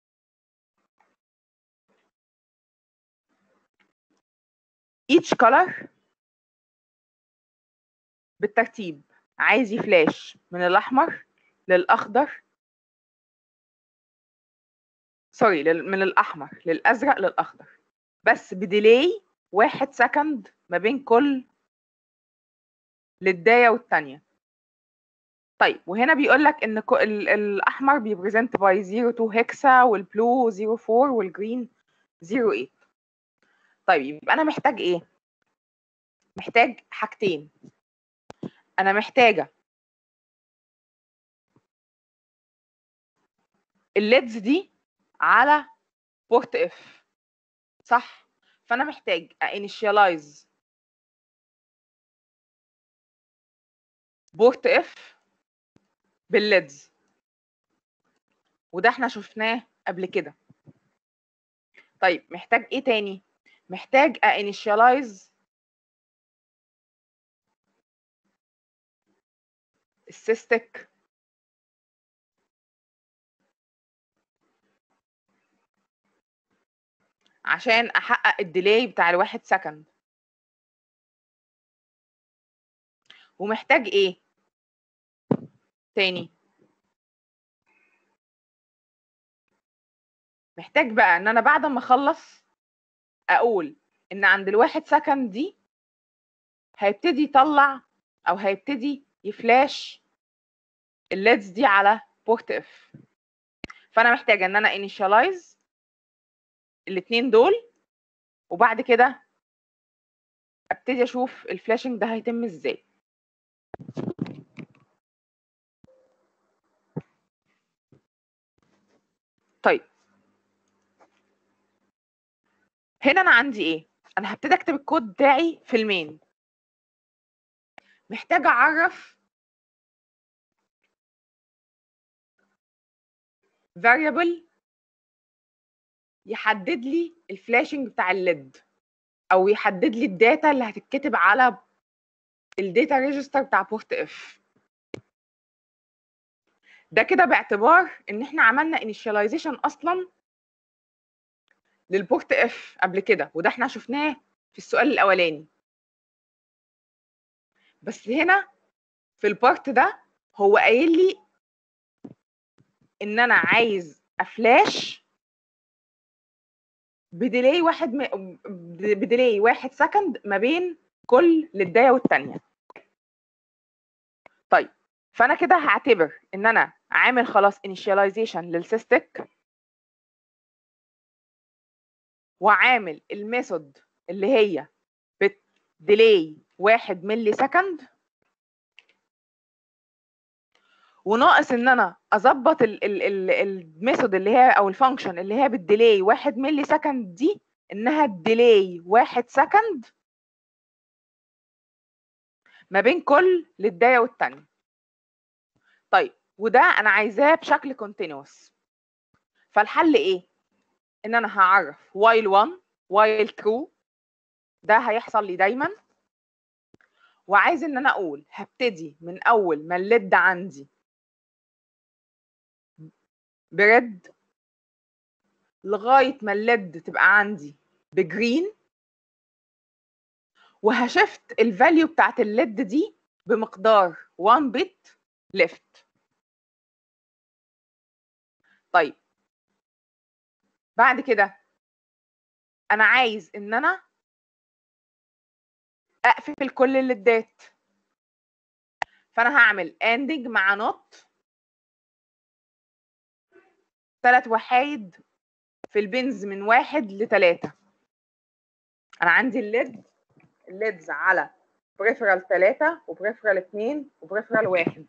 each color بالترتيب عايز يفلاش من الأحمر للأخضر سوري لل- من الأحمر للأزرق للأخضر بس بديلي واحد سكند ما بين كل للداية والتانية طيب وهنا بيقول لك ان كو- ال- الاحمر بيبريزنت باي 02 هكسا والبلو 04 والجرين 08 طيب يبقى انا محتاج ايه محتاج حاجتين انا محتاجه الليدز دي على بورت اف صح فانا محتاج انيشيالايز بورت اف بالليدز وده احنا شفناه قبل كده طيب محتاج ايه تاني محتاج انيشيالايز السيستك عشان احقق الديلي بتاع الواحد سكند ومحتاج ايه تاني محتاج بقى ان انا بعد ما اخلص اقول ان عند الواحد سكند دي هيبتدي يطلع او هيبتدي يفلاش الليدز دي على بورت اف فانا محتاجه ان انا انيشالايز الاتنين دول وبعد كده ابتدي اشوف الفلاشنج ده هيتم ازاي طيب هنا انا عندي ايه انا هبتدي اكتب الكود بتاعي في المين محتاجه اعرف variable يحدد لي الفلاشنج بتاع الليد او يحدد لي الداتا اللي هتتكتب على الداتا ريجستر بتاع بورت اف ده كده باعتبار ان احنا عملنا initialization اصلا للبورت اف قبل كده وده احنا شفناه في السؤال الاولاني بس هنا في البارت ده هو قايل لي ان انا عايز افلاش بديلي واحد م... بديلي واحد سكند ما بين كل للدايه والتانيه طيب فانا كده هعتبر ان انا عامل خلاص initialization للسيستك وعامل الميثود اللي هي بتديلي واحد ملي سكند وناقص ان انا اظبط الميثود اللي هي او الفانكشن اللي هي بالديلي واحد ملي سكند دي انها الديلي واحد سكند ما بين كل للدايه والتانية طيب وده انا عايزاه بشكل كونتينوس فالحل ايه ان انا هعرف while 1 while true ده هيحصل لي دايما وعايز ان انا اقول هبتدي من اول ما الليد عندي بريد لغايه ما الليد تبقى عندي بجرين وهشفت الفاليو بتاعت الليد دي بمقدار 1 بت ليفت طيب بعد كده انا عايز ان انا اقفل كل الليدات فانا هعمل اندنج مع نوت ثلاث وحايد في البنز من واحد لتلاتة انا عندي الليد الليدز على بريفرال تلاتة وبريفرال اتنين وبريفرال واحد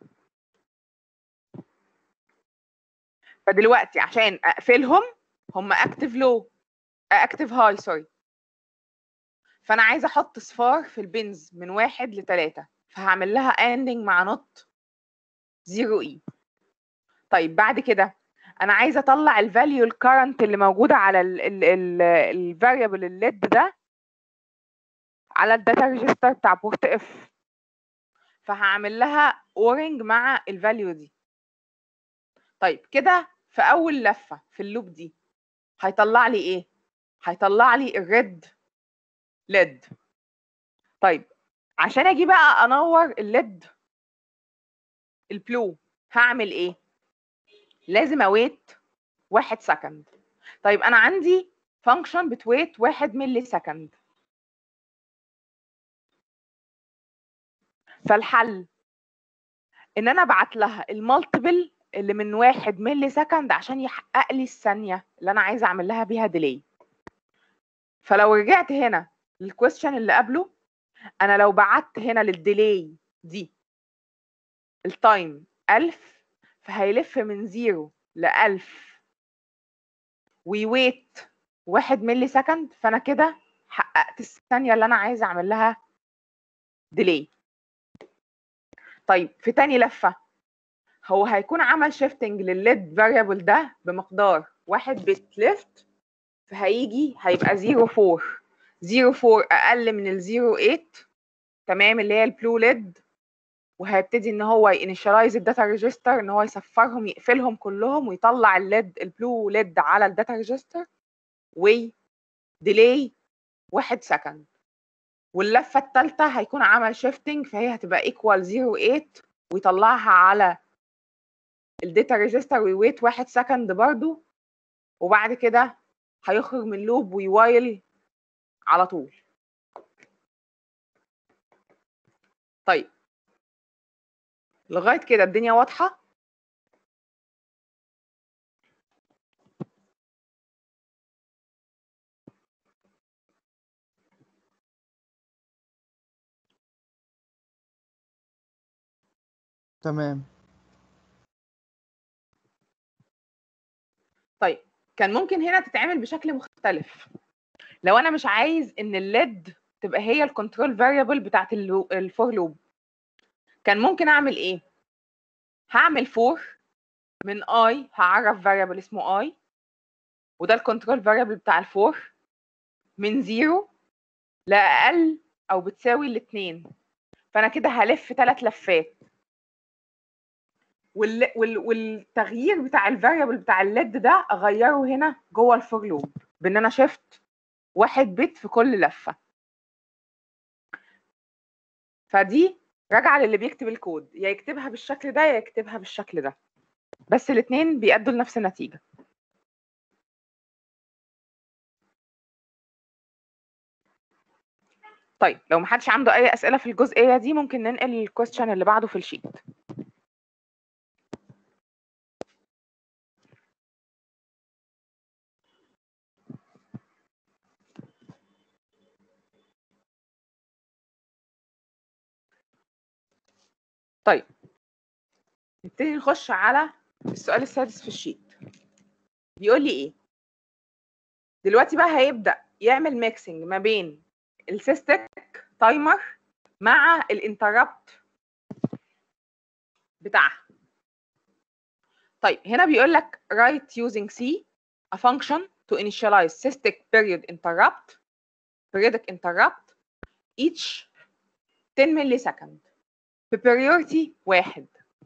فدلوقتي عشان اقفلهم هم اكتف لو اكتف هاي سوري فانا عايزه احط صفار في البنز من واحد لتلاتة فهعمل لها اندنج مع نوت زيرو اي طيب بعد كده انا عايزه اطلع الفاليو الكرنت اللي موجوده على الفاريبل الليد ده على الداتا ريجستر بتاع بورت اف فهعمل لها اورنج مع الفاليو دي طيب كده في اول لفه في اللوب دي هيطلع لي ايه هيطلع لي الريد ليد طيب عشان اجي بقى انور الليد البلو هعمل ايه لازم اويت واحد سكند طيب انا عندي فانكشن بتويت واحد ملي سكند فالحل ان انا ابعت لها المالتيبل اللي من واحد ملي سكند عشان يحقق لي الثانيه اللي انا عايزه اعمل لها بيها ديلي فلو رجعت هنا للكويستشن اللي قبله انا لو بعت هنا للديلي دي التايم 1000 فهيلف من زيرو ل 1000 ويويت واحد ملي سكند فانا كده حققت الثانيه اللي انا عايزه اعمل لها ديلي طيب في تاني لفه هو هيكون عمل شيفتنج للليد فاريبل ده بمقدار واحد بت ليفت فهيجي هيبقى 04 04 اقل من ال 08 تمام اللي هي البلو ليد وهيبتدي ان هو ينيشاليز الداتا ريجستر ان هو يصفرهم يقفلهم كلهم ويطلع الليد البلو ليد على الداتا ريجستر وي ديلي واحد سكند واللفه الثالثه هيكون عمل شيفتنج فهي هتبقى ايكوال 08 ويطلعها على الداتا ريجستر ويويت واحد سكند برضو وبعد كده هيخرج من لوب ويوايل على طول طيب لغايه كده الدنيا واضحه تمام طيب كان ممكن هنا تتعمل بشكل مختلف لو انا مش عايز ان الليد تبقى هي الكنترول فاريبل بتاعت الفور لوب كان ممكن اعمل ايه هعمل فور من اي هعرف فاريبل اسمه اي وده الكنترول فاريبل بتاع الفور من زيرو لاقل او بتساوي الاثنين فانا كده هلف ثلاث لفات وال... وال... والتغيير بتاع الفاريبل بتاع الليد ده اغيره هنا جوه الفور لوب بان انا شفت واحد بت في كل لفه فدي راجعه للي بيكتب الكود يا يكتبها بالشكل ده يا يكتبها بالشكل ده بس الاثنين بيأدوا لنفس النتيجه طيب لو محدش عنده اي اسئله في الجزئيه دي ممكن ننقل الكويستشن اللي بعده في الشيت طيب نبتدي نخش على السؤال السادس في الشيت بيقول لي ايه دلوقتي بقى هيبدأ يعمل ميكسنج ما بين السيستك تايمر مع الانتربت بتاعها طيب هنا بيقول لك write using C a function to initialize cystic period interrupt periodic interrupt each 10 millisecond بpriority واحد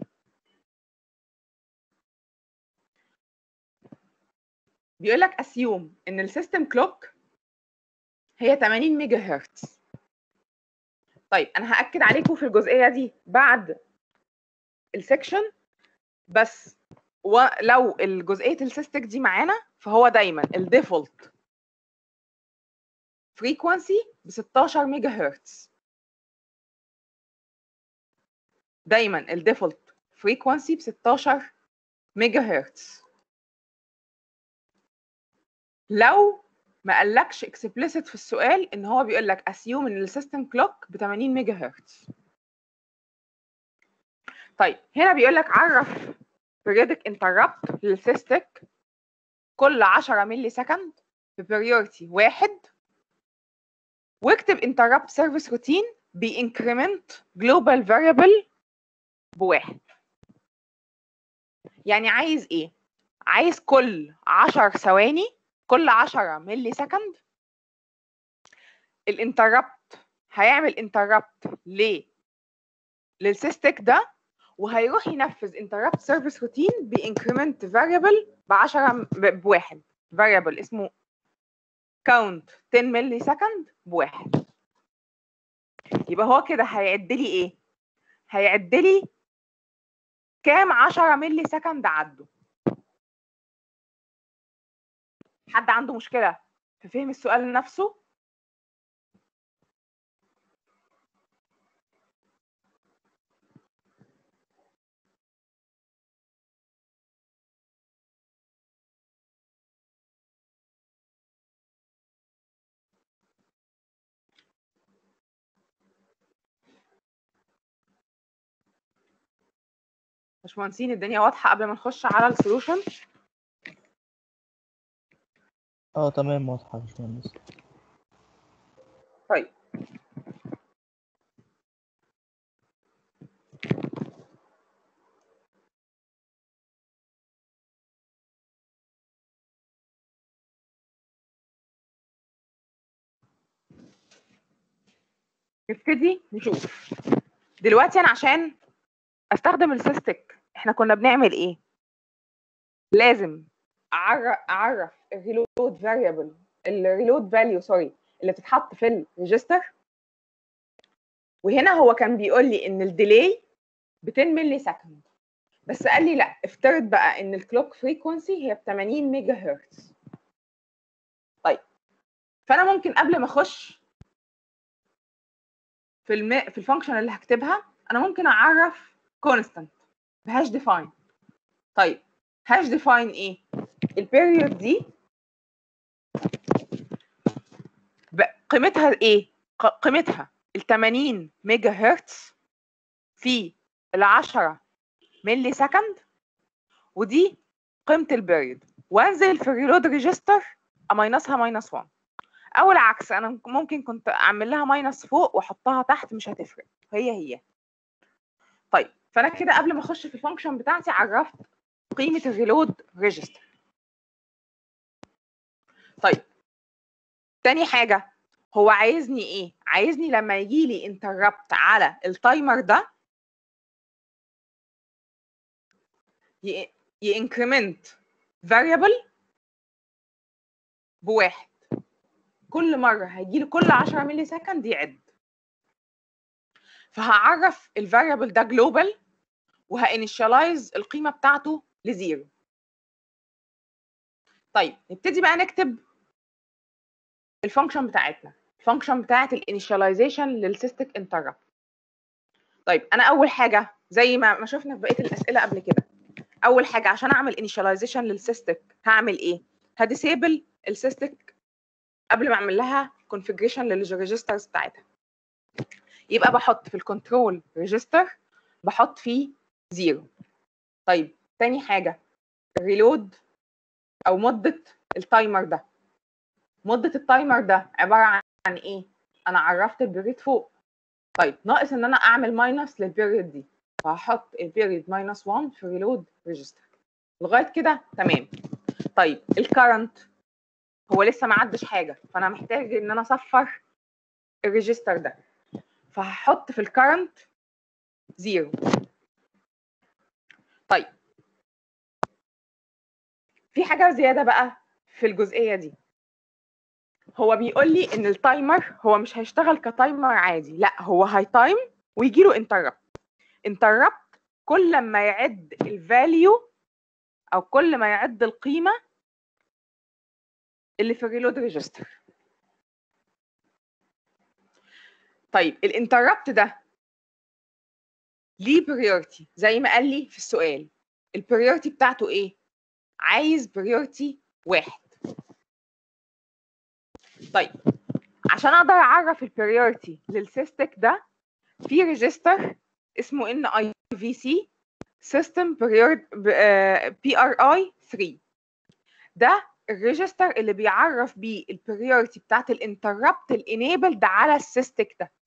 بيقول لك assume ان السيستم كلوك هي 80 ميجا هرتز طيب انا هاكد عليكم في الجزئيه دي بعد السكشن بس ولو الجزئيه السيستك دي معانا فهو دايما الديفولت فريكوانسي ب 16 ميجا هرتز دايما الديفولت فريكوانسي ب 16 ميجا هرتز لو ما قالكش explicit في السؤال ان هو بيقول لك assume ان السيستم كلوك ب 80 ميجا هرتز طيب هنا بيقول لك عرف periodic interrupt للسيستك كل 10 ملي سكند ببريورتي واحد واكتب interrupt service routine بإنكريمنت global variable بواحد يعني عايز ايه؟ عايز كل 10 ثواني كل 10 ملي سكند الانتربت هيعمل انتربت ليه للسيستك ده وهيروح ينفذ انتربت سيرفيس روتين بانكريمنت فاريبل ب 10 بواحد فاريبل اسمه كاونت 10 ملي سكند بواحد يبقى هو كده هيعد لي ايه هيعد لي كام 10 ملي سكند عدوا حد عنده مشكله في فهم السؤال نفسه باشمهندسين الدنيا واضحه قبل ما نخش على السولوشن اه تمام واضحة يا باشمهندس طيب نبتدي نشوف دلوقتي انا عشان استخدم السيستك احنا كنا بنعمل ايه لازم اعرف اعرف الريلود فاريبل الريلود فاليو سوري اللي بتتحط في الريجستر وهنا هو كان بيقول لي ان الديلي ب 10 ملي سكند بس قال لي لا افترض بقى ان الكلوك فريكونسي هي ب 80 ميجا هرتز طيب فانا ممكن قبل ما اخش في الم... في الفانكشن اللي هكتبها انا ممكن اعرف كونستانت بهاش ديفاين طيب هاش ديفاين ايه البيريود دي قيمتها ايه قيمتها ال 80 ميجا هرتز في ال 10 ملي سكند ودي قيمه البيريود وانزل في الريلود ريجستر اماينسها ماينس 1 او العكس انا ممكن كنت اعمل لها ماينس فوق واحطها تحت مش هتفرق هي هي طيب فانا كده قبل ما اخش في الفانكشن بتاعتي عرفت قيمه الريلود ريجستر طيب تاني حاجه هو عايزني ايه عايزني لما يجي لي انتربت على التايمر ده ينكريمنت فاريبل بواحد كل مره هيجي لي كل 10 ملي سكند يعد فهعرف الفاريبل ده جلوبال وهانيشاليز القيمه بتاعته لزيرو طيب نبتدي بقى نكتب الفانكشن بتاعتنا الفانكشن بتاعت الانيشاليزيشن للسيستك انتربت طيب انا اول حاجه زي ما ما شفنا في بقيه الاسئله قبل كده اول حاجه عشان اعمل انيشاليزيشن للسيستك هعمل ايه هديسيبل السيستك قبل ما اعمل لها كونفيجريشن للريجسترز بتاعتها يبقى بحط في الكنترول ريجستر بحط فيه زيرو طيب تاني حاجه الريلود او مده التايمر ده مده التايمر ده عباره عن ايه انا عرفت البيريد فوق طيب ناقص ان انا اعمل ماينس للبيريد دي فهحط البيريد ماينس 1 في ريلود ريجستر لغايه كده تمام طيب الكرنت هو لسه ما عدش حاجه فانا محتاج ان انا اصفر الريجستر ده فهحط في الكرنت زيرو طيب في حاجه زياده بقى في الجزئيه دي هو بيقول لي ان التايمر هو مش هيشتغل كتايمر عادي لا هو هاي تايم ويجي له انتربت انتربت كل ما يعد الفاليو او كل ما يعد القيمه اللي في الريلود ريجستر طيب الانتربت ده ليه بريورتي زي ما قال لي في السؤال البريورتي بتاعته ايه عايز بريورتي واحد طيب عشان اقدر اعرف البريورتي للسيستك ده في ريجستر اسمه ان اي في سي سيستم بي ار اي 3 ده الريجستر اللي بيعرف بيه البريورتي بتاعت الانتربت الانيبلد على السيستك ده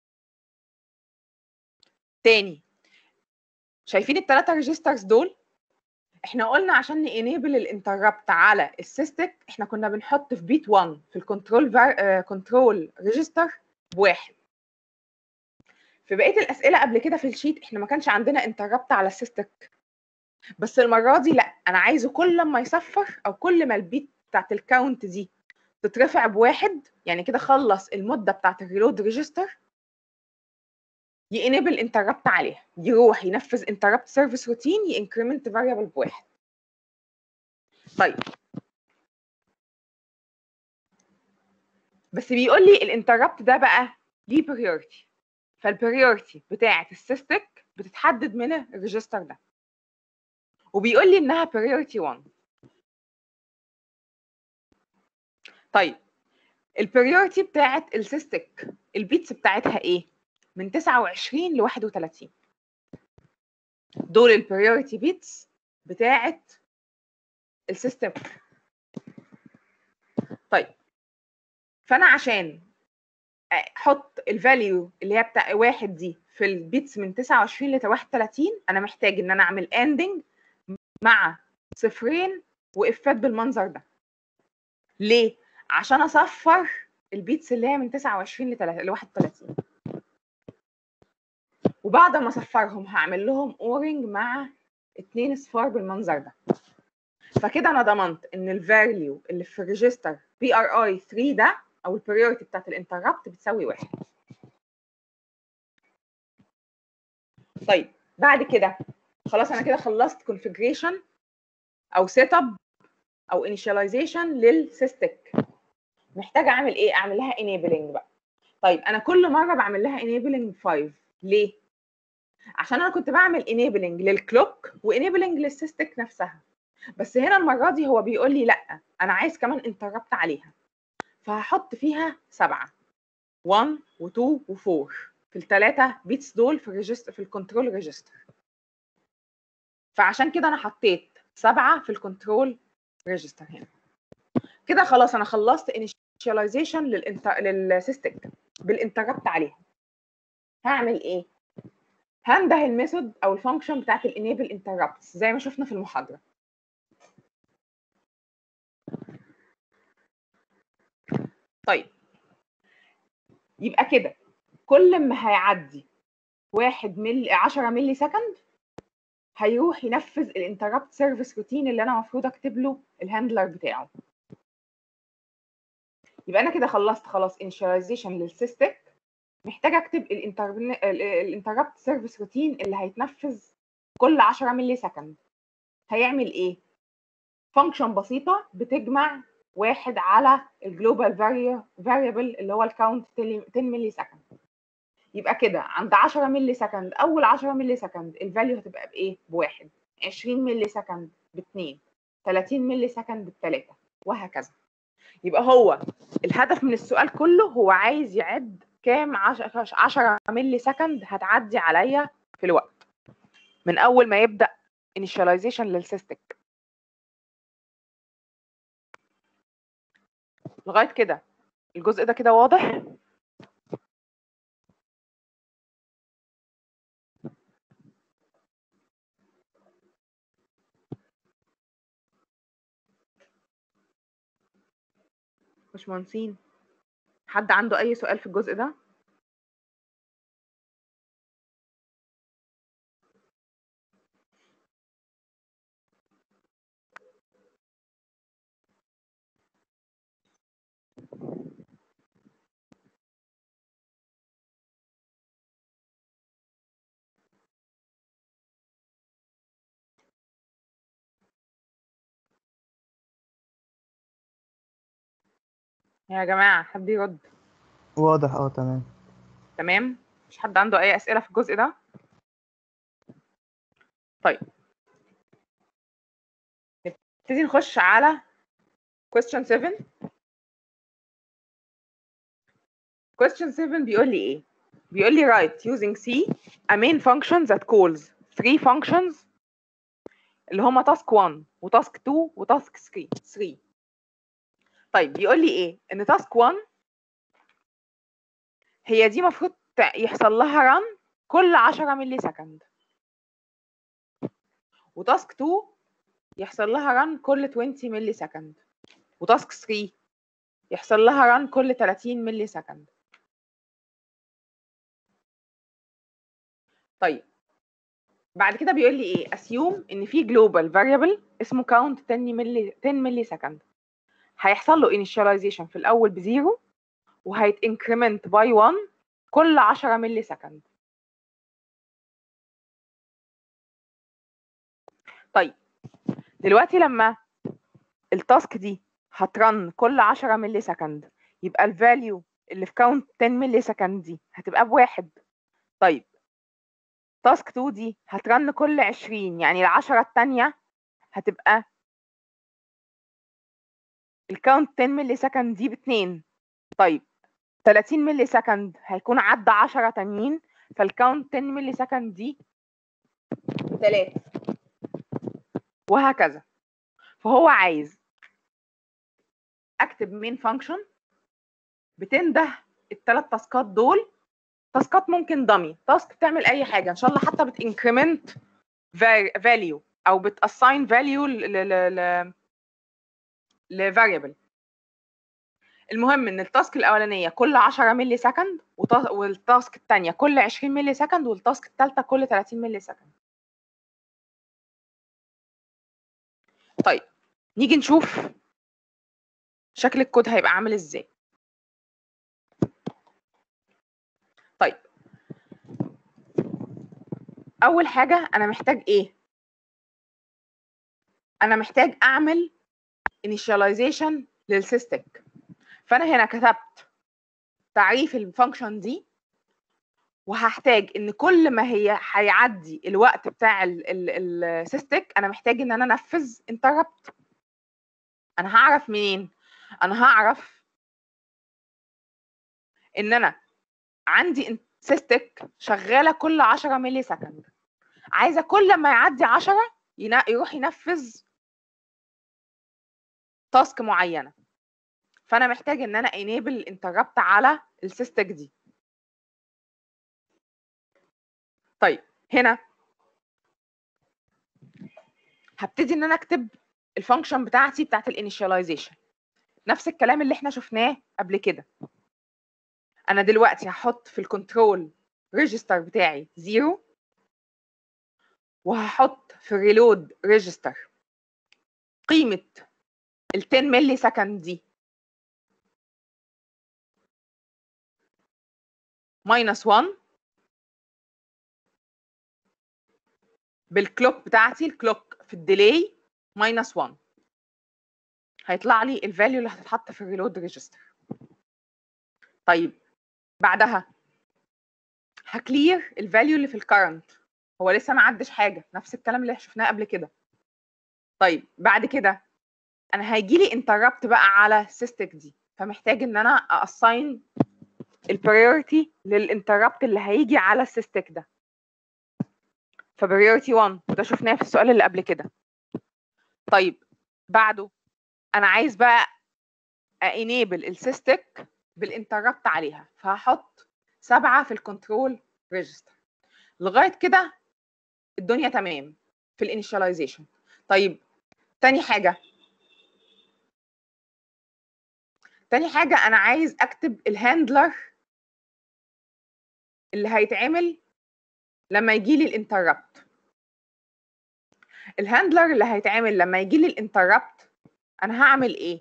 تاني شايفين الثلاثه ريجسترز دول احنا قلنا عشان نينيبل الانتربت على السيستك احنا كنا بنحط في بيت 1 في الكنترول كنترول ريجستر بواحد في بقيه الاسئله قبل كده في الشيت احنا ما كانش عندنا انتربت على السيستك بس المره دي لا انا عايزه كل ما يصفر او كل ما البيت بتاعت الكاونت دي تترفع بواحد يعني كده خلص المده بتاعت الريلود ريجستر ينيبل انتربت عليها يروح ينفذ انتربت سيرفيس روتين ينكريمنت فاريبل بواحد طيب بس بيقول لي الانتربت ده بقى ليه بريورتي فالبريورتي بتاعه السيستك بتتحدد من الريجستر ده وبيقول لي انها بريورتي 1 طيب البريورتي بتاعه السيستك البيتس بتاعتها ايه من 29 ل 31 دول البريورتي بيتس بتاعه السيستم طيب فانا عشان احط الفاليو اللي هي بتاع واحد دي في البيتس من 29 ل 31 انا محتاج ان انا اعمل اندنج مع صفرين وافات بالمنظر ده ليه عشان اصفر البيتس اللي هي من 29 ل 31 وبعد ما اصفرهم هعمل لهم اورنج مع اتنين اصفار بالمنظر ده فكده انا ضمنت ان الفاليو اللي في الريجستر بي ار اي 3 ده او البريورتي بتاعت الانتربت بتساوي واحد طيب بعد كده خلاص انا كده خلصت configuration او سيت اب او initialization للسيستك محتاجه اعمل ايه اعمل لها enabling بقى طيب انا كل مره بعمل لها enabling 5 ليه عشان انا كنت بعمل enabling للكلوك وenabling للسيستك نفسها بس هنا المره دي هو بيقول لي لا انا عايز كمان انتربت عليها فهحط فيها سبعه 1 و2 و4 في الثلاثه بيتس دول في الريجستر في الكنترول ريجستر فعشان كده انا حطيت سبعه في الكنترول ريجستر هنا كده خلاص انا خلصت initialization للانت... للسيستك بالانتربت عليها هعمل ايه هنده الميثود او الفانكشن بتاعت الانيبل انتربتس زي ما شفنا في المحاضره طيب يبقى كده كل ما هيعدي واحد ملي 10 ملي سكند هيروح ينفذ الانتربت سيرفيس روتين اللي انا المفروض اكتب له الهاندلر بتاعه يبقى انا كده خلصت خلاص initialization للسيستك محتاجه اكتب الانتربت سيرفيس روتين اللي هيتنفذ كل 10 ملي سكند هيعمل ايه فانكشن بسيطه بتجمع واحد على الجلوبال فاريبل اللي هو الكاونت 10 ملي سكند يبقى كده عند 10 ملي سكند اول 10 ملي سكند الفاليو هتبقى بايه بواحد 20 ملي سكند باثنين 30 ملي سكند بثلاثه وهكذا يبقى هو الهدف من السؤال كله هو عايز يعد كام 10 ملي سكند هتعدي عليا في الوقت من اول ما يبدا initialization للسيستك لغايه كده الجزء ده كده واضح باشمهندسين حد عنده اي سؤال في الجزء ده يا جماعه حد يرد واضح اه تمام تمام مش حد عنده اي اسئله في الجزء ده طيب نبتدي نخش على question 7 question 7 بيقول لي ايه بيقول لي write using C a main function that calls three functions اللي هما task 1 وتاسك 2 وتاسك 3 3 طيب بيقول لي ايه ان تاسك 1 هي دي المفروض يحصل لها ران كل 10 ملي سكند وتاسك 2 يحصل لها ران كل 20 ملي سكند وتاسك 3 يحصل لها ران كل 30 ملي سكند طيب بعد كده بيقول لي ايه assume ان في global variable اسمه count 10 ملي 10 ملي سكند هيحصل له initialization في الاول بزيرو وهيت increment by 1 كل 10 ملي سكند طيب دلوقتي لما التاسك دي هترن كل 10 ملي سكند يبقى الفاليو اللي في كاونت 10 ملي سكند دي هتبقى بواحد طيب تاسك 2 دي هترن كل 20 يعني العشرة التانية هتبقى الكاونت 10 ملي سكند دي باتنين طيب 30 ملي سكند هيكون عدى 10 تانيين فالكاونت 10 ملي سكند دي بتلاتة وهكذا فهو عايز اكتب مين فانكشن بتنده الثلاث تاسكات دول تاسكات ممكن دامي تاسك بتعمل اي حاجه ان شاء الله حتى بتنكريمنت فاليو او بتاساين فاليو لفاريبل المهم ان التاسك الاولانيه كل 10 ملي سكند والتاسك الثانيه كل 20 ملي سكند والتاسك الثالثه كل 30 ملي سكند طيب نيجي نشوف شكل الكود هيبقى عامل ازاي طيب اول حاجه انا محتاج ايه انا محتاج اعمل initialization للسيستك فانا هنا كتبت تعريف الفانكشن دي وهحتاج ان كل ما هي هيعدي الوقت بتاع السيستك انا محتاج ان انا انفذ انتربت انا هعرف منين انا هعرف ان انا عندي سيستك شغاله كل 10 ملي سكند عايزه كل ما يعدي 10 يروح ينفذ تاسك معينه فانا محتاج ان انا انيبل انتربت على السيستك دي طيب هنا هبتدي ان انا اكتب الفانكشن بتاعتي بتاعت الانيشاليزيشن نفس الكلام اللي احنا شفناه قبل كده انا دلوقتي هحط في الكنترول ريجستر بتاعي زيرو وهحط في الريلود ريجستر قيمة ال 10 ملي سكند دي ماينس 1 بالكلوك بتاعتي الكلوك في الديلي ماينس 1 هيطلع لي الفاليو اللي هتتحط في الريلود ريجستر طيب بعدها هكلير الفاليو اللي في الكرنت هو لسه ما عدش حاجه نفس الكلام اللي شفناه قبل كده طيب بعد كده انا هيجي لي انتربت بقى على السيستك دي فمحتاج ان انا اساين البريورتي للانتربت اللي هيجي على السيستك ده فبريورتي 1 وده شفناه في السؤال اللي قبل كده طيب بعده انا عايز بقى انيبل السيستك بالانتربت عليها فهحط سبعة في الكنترول ريجستر لغايه كده الدنيا تمام في الانيشاليزيشن طيب تاني حاجه تاني حاجه انا عايز اكتب الهاندلر اللي هيتعمل لما يجي لي الانتربت الهاندلر اللي هيتعمل لما يجي لي الانتربت انا هعمل ايه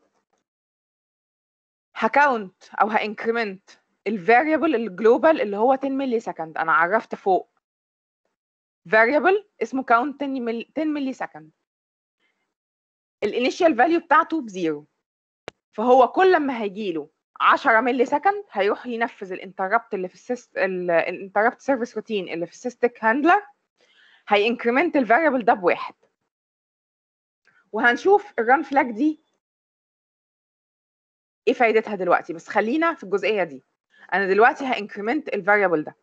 هكاونت او هانكريمنت الفاريبل الجلوبال اللي هو 10 ملي سكند انا عرفت فوق variable اسمه count 10 ملي 10 ملي سكند الانيشال فاليو بتاعته بزيرو فهو كل ما هيجي له 10 ملي سكند هيروح ينفذ الانتربت اللي في السيست الانتربت سيرفيس روتين اللي في السيستك هاندلر هينكريمنت الفاريبل ده بواحد وهنشوف الران فلاج دي ايه فايدتها دلوقتي بس خلينا في الجزئيه دي انا دلوقتي هانكريمنت الفاريبل ده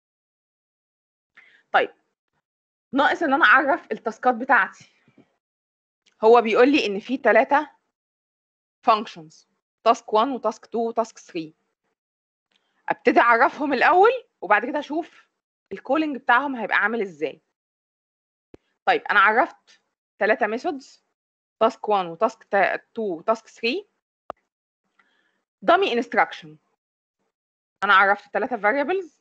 طيب ناقص ان انا اعرف التاسكات بتاعتي هو بيقول لي ان في ثلاثه functions تاسك 1 وتاسك 2 وتاسك 3 ابتدي اعرفهم الاول وبعد كده اشوف الكولينج بتاعهم هيبقى عامل ازاي طيب انا عرفت ثلاثه ميثودز تاسك 1 وتاسك 2 وتاسك 3 dummy instruction انا عرفت ثلاثه variables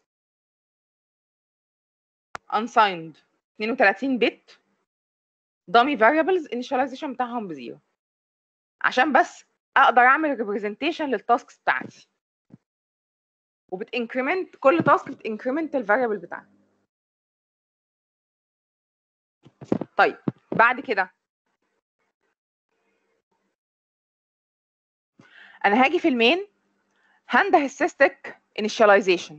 unsigned 32 بت dummy variables initialization بتاعهم بزيرو عشان بس اقدر اعمل representation للتاسكس بتاعتي وبتنكريمنت كل تاسك بتنكريمنت الفاريبل بتاعها طيب بعد كده انا هاجي في المين هنده السيستك initialization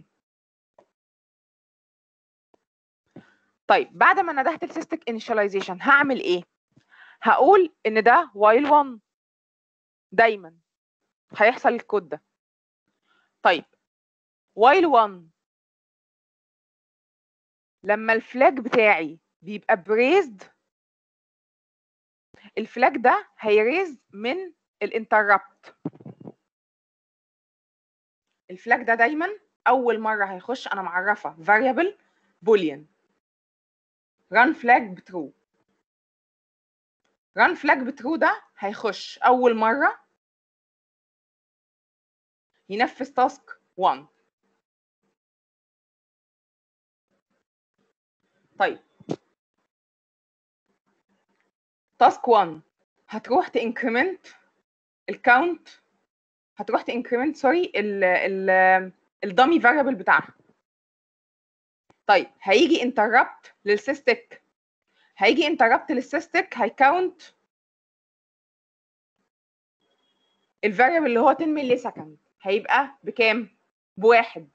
طيب بعد ما ندهت السيستك initialization هعمل ايه هقول ان ده while 1 دايما هيحصل الكود ده طيب while 1 لما الفلاج بتاعي بيبقى بريزد الفلاج ده هيريز من الانتربت الفلاج ده دايما اول مره هيخش انا معرفه variable boolean run flag بترو run flag بترو ده هيخش اول مره ينفذ تاسك 1 طيب تاسك 1 هتروح تانكريمنت الكاونت هتروح تانكريمنت سوري ال ال الدامي فاريبل بتاعها طيب هيجي انتربت للسيستك هيجي انتربت للسيستك هيكاونت الفاريبل اللي هو 10 ملي سكند هيبقى بكام بواحد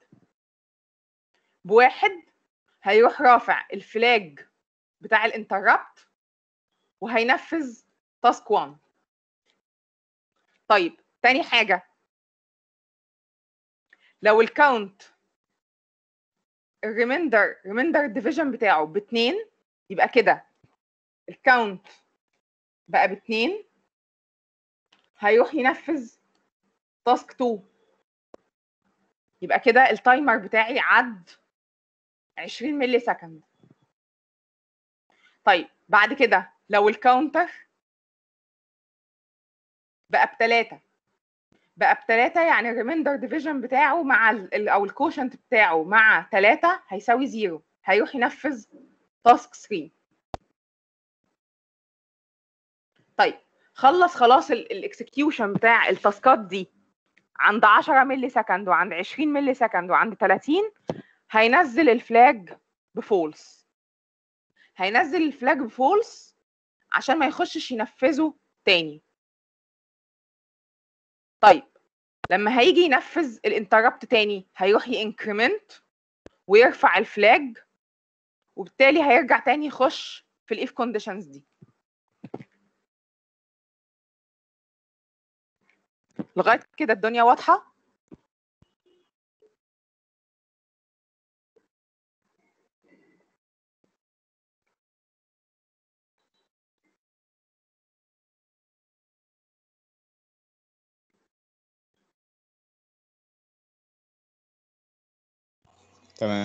بواحد هيروح رافع الفلاج بتاع الانتربت وهينفذ تاسك 1 طيب تاني حاجة لو الكاونت الريميندر ريميندر ديفيجن بتاعه باتنين يبقى كده الكاونت بقى باتنين هيروح ينفذ تاسك 2 يبقى كده التايمر بتاعي عد 20 ملي سكند طيب بعد كده لو الكاونتر بقى بتلاتة بقى بتلاتة يعني الريميندر ديفيجن بتاعه مع ال او الكوشنت بتاعه مع تلاتة هيساوي زيرو هيروح ينفذ تاسك 3 طيب خلص خلاص الاكسكيوشن بتاع التاسكات دي عند 10 ملي سكند وعند 20 ملي سكند وعند 30 هينزل الفلاج بفولس هينزل الفلاج بفولس عشان ما يخشش ينفذه تاني طيب لما هيجي ينفذ الانتربت تاني هيروح ينكريمنت ويرفع الفلاج وبالتالي هيرجع تاني يخش في الاف كونديشنز دي لغايه كده الدنيا واضحه تمام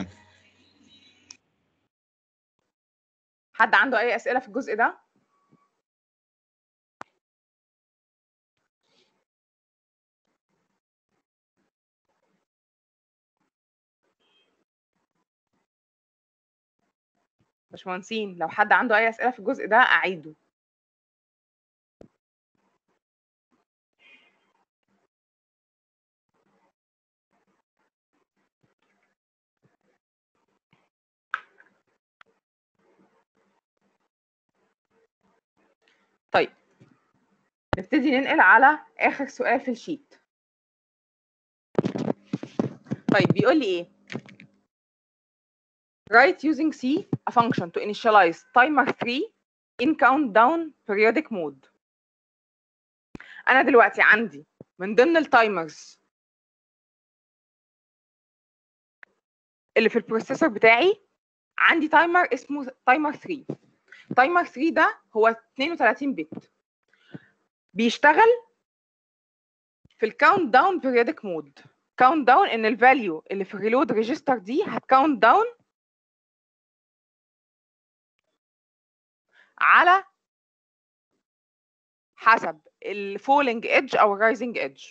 حد عنده اي اسئله في الجزء ده باشمهندسين لو حد عنده اي اسئله في الجزء ده اعيده طيب نبتدي ننقل على اخر سؤال في الشيت طيب بيقول لي ايه write using C a function to initialize timer 3 in countdown periodic mode انا دلوقتي عندي من ضمن التايمرز اللي في البروسيسور بتاعي عندي تايمر اسمه تايمر 3 تايمر 3 ده هو 32 بت بيشتغل في الكاونت داون بيريودك مود كاونت داون ان الفاليو اللي في الريلود ريجستر دي هتكاونت داون على حسب الفولينج ايدج او الرايزنج ايدج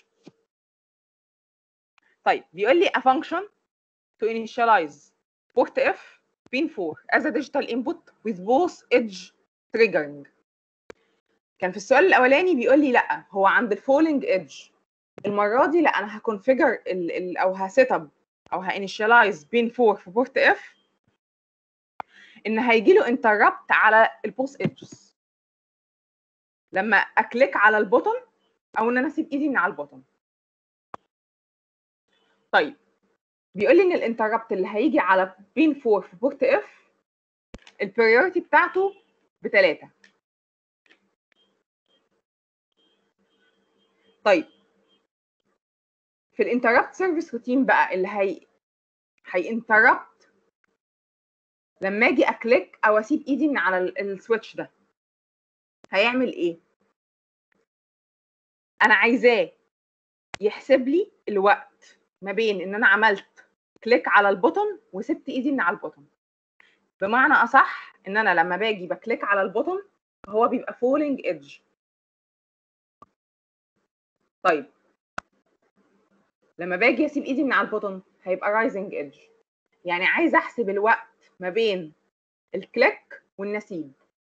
طيب بيقول لي a function to initialize port F pin 4 as a digital input with both edge triggering كان في السؤال الاولاني بيقول لي لا هو عند الفولينج ايدج المره دي لا انا هكونفيجر ال ال او هسيت اب او هانيشاليز بين 4 في بورت اف ان هيجي له انتربت على البوست ايدجز لما اكليك على البوتون او ان انا اسيب ايدي من على البوتون طيب بيقول لي ان الانتربت اللي هيجي على بين 4 في بورت اف البريورتي بتاعته بتلاتة طيب في الانتربت سيرفيس روتين بقى اللي هي هينتربت لما اجي اكليك او اسيب ايدي من على السويتش ده هيعمل ايه انا عايزاه يحسب لي الوقت ما بين ان انا عملت كليك على البوتون وسبت ايدي من على البوتون بمعنى اصح ان انا لما باجي بكليك على البوتون هو بيبقى فولينج ايدج طيب لما باجي اسيب ايدي من على البوتون هيبقى رايزنج ايدج يعني عايز احسب الوقت ما بين الكليك والنسيب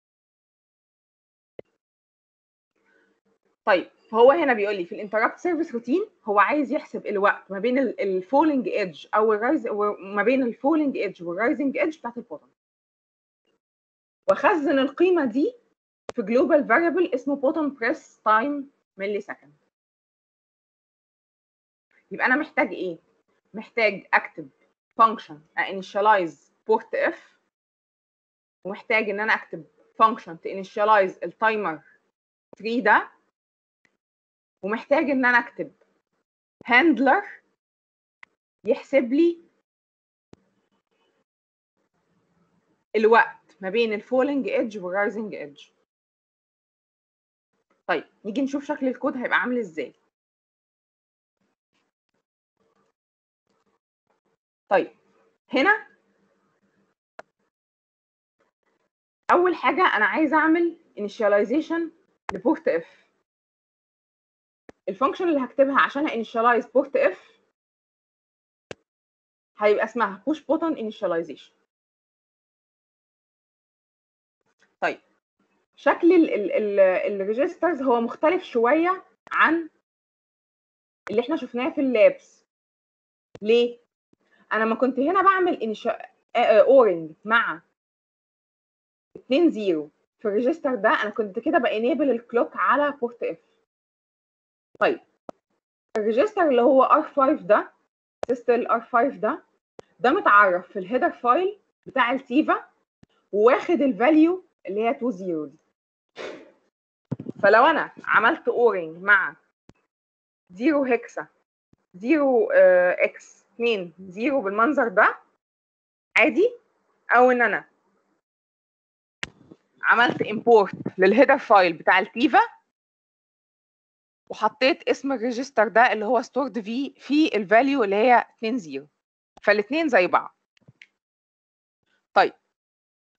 طيب فهو هنا بيقول لي في الانتربت سيرفيس روتين هو عايز يحسب الوقت ما بين الفولينج ايدج او الرايز ما بين الفولينج ايدج والرايزنج ايدج بتاعت البوتون واخزن القيمه دي في جلوبال فاريبل اسمه بوتون بريس تايم ملي سكند يبقى انا محتاج ايه محتاج اكتب function initialize port f ومحتاج ان انا اكتب function to initialize التايمر 3 ده ومحتاج ان انا اكتب handler يحسب لي الوقت ما بين الفولينج ايدج والرايزنج ايدج طيب نيجي نشوف شكل الكود هيبقى عامل ازاي طيب هنا اول حاجه انا عايزه اعمل initialization لبورت اف الفانكشن اللي هكتبها عشان initialize بورت اف هيبقى اسمها push button initialization طيب شكل الريجسترز هو مختلف شويه عن اللي احنا شفناه في اللابس ليه انا ما كنت هنا بعمل إنشا... اورنج مع 2 0 في الريجستر ده انا كنت كده بانيبل الكلوك على بورت اف طيب الريجستر اللي هو R5 ده سيستل R5 ده ده متعرف في الهيدر فايل بتاع التيفا واخد الفاليو اللي هي 2 0 دي فلو انا عملت اورنج مع 0 هكسا 0 اكس 2 0 بالمنظر ده عادي او ان انا عملت امبورت للهيدر فايل بتاع التيفا وحطيت اسم الريجستر ده اللي هو ستورد في في الفاليو اللي هي 2 0 فالاثنين زي بعض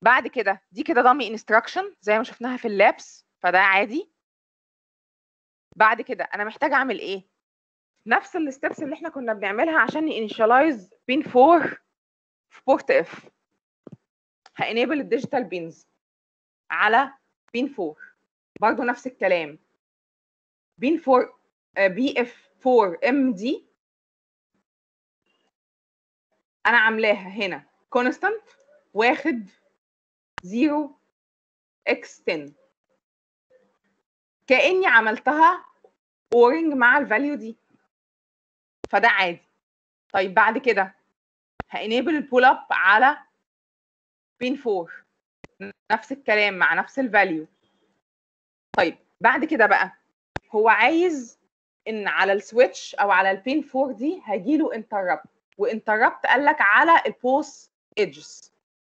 بعد كده دي كده دامي انستراكشن زي ما شفناها في اللابس فده عادي بعد كده انا محتاجه اعمل ايه نفس الستبس اللي احنا كنا بنعملها عشان انيشاليز بين 4 في بورت اف هانيبل الديجيتال بينز على بين 4 برضو نفس الكلام بين 4 بي اف 4 ام دي انا عاملاها هنا كونستانت واخد 0 اكس 10 كاني عملتها اورنج مع الفاليو دي فده عادي طيب بعد كده هانيبل البول اب على بين 4 نفس الكلام مع نفس الفاليو طيب بعد كده بقى هو عايز ان على السويتش او على البين 4 دي هيجيله انتربت وانتربت قال لك على البوست ايدجز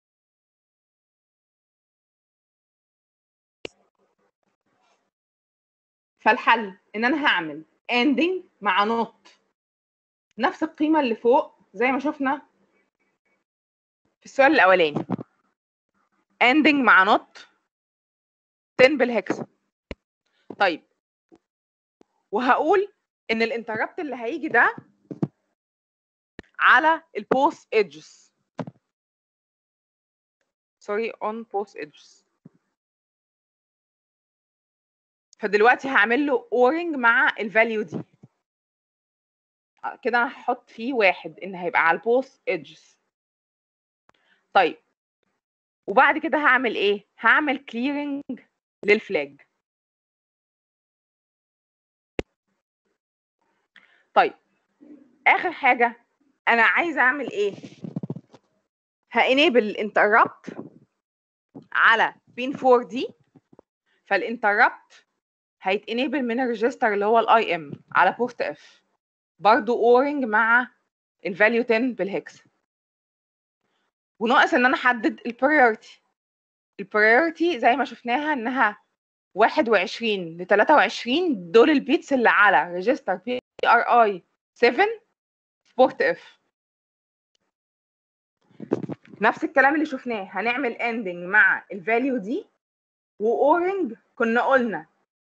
فالحل ان انا هعمل ending مع not نفس القيمه اللي فوق زي ما شفنا في السؤال الاولاني ending مع not 10 بالهكس طيب وهقول ان الانتربت اللي هيجي ده على البوست ايدجز سوري on post edges فدلوقتي هعمل له اورنج مع الفاليو دي كده انا هحط فيه واحد ان هيبقى على البوست ايدجز طيب وبعد كده هعمل ايه هعمل كليرنج للفلاج طيب اخر حاجه انا عايزه اعمل ايه هانيبل الانتربت على بين 4 دي فالانتربت هيتانيبل من الريجستر اللي هو الاي ام على بورت اف برضو اورنج مع الفاليو 10 بالهكس وناقص ان انا احدد البريورتي البريورتي زي ما شفناها انها 21 ل 23 دول البيتس اللي على ريجستر بي ار اي 7 بورت اف نفس الكلام اللي شفناه هنعمل اندنج مع الفاليو دي واورنج كنا قلنا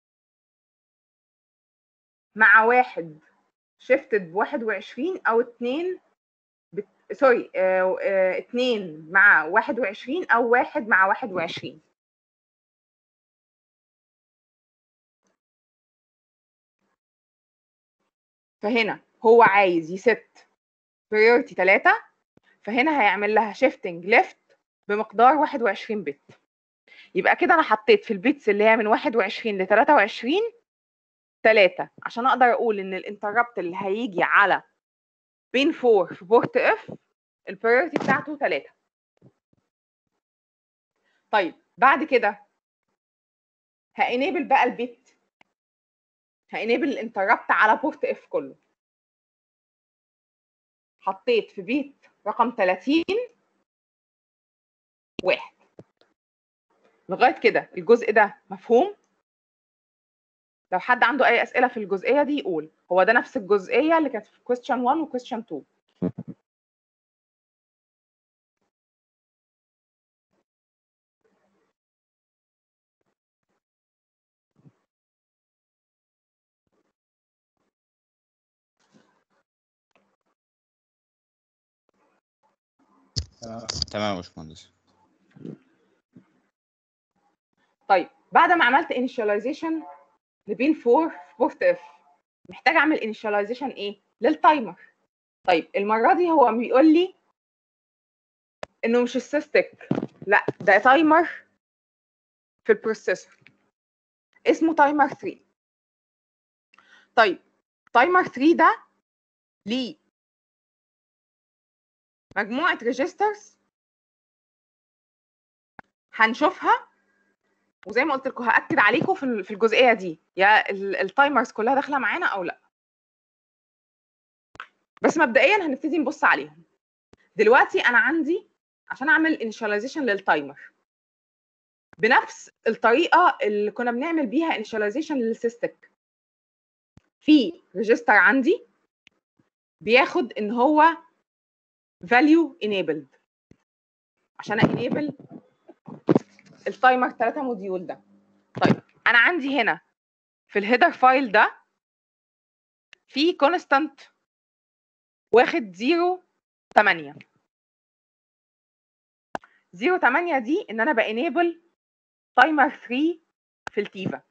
مع واحد شيفتد ب 21 او اتنين بت... سوري اه... اه... اتنين مع 21 او واحد مع 21 فهنا هو عايز يست priority 3 فهنا هيعمل لها shifting left بمقدار 21 بت يبقى كده انا حطيت في البيتس اللي هي من 21 ل 23 3 عشان اقدر اقول ان الانتربت اللي هيجي على بين 4 في بورت اف البريورتي بتاعته 3 طيب بعد كده هانيبل بقى البيت هانيبل الانتربت على بورت اف كله حطيت في بيت رقم 30 واحد لغايه كده الجزء ده مفهوم لو حد عنده اي اسئله في الجزئيه دي يقول هو ده نفس الجزئيه اللي كانت في question 1 و question 2 تمام يا باشمهندس طيب بعد ما عملت initialization لبين 4 في بورت اف محتاج اعمل initialization ايه للتايمر طيب المره دي هو بيقول لي انه مش السيستك لا ده تايمر في البروسيسور اسمه تايمر 3 طيب تايمر 3 ده ليه مجموعه ريجسترز هنشوفها وزي ما قلت لكم هاكد عليكم في في الجزئيه دي يا التايمرز كلها داخله معانا او لا بس مبدئيا هنبتدي نبص عليهم دلوقتي انا عندي عشان اعمل initialization للتايمر بنفس الطريقه اللي كنا بنعمل بيها initialization للسيستك في ريجستر عندي بياخد ان هو value enabled عشان enable التايمر 3 موديول ده طيب انا عندي هنا في الهيدر فايل ده في كونستانت واخد 0 8 0 8 دي ان انا بانيبل تايمر 3 في التيفا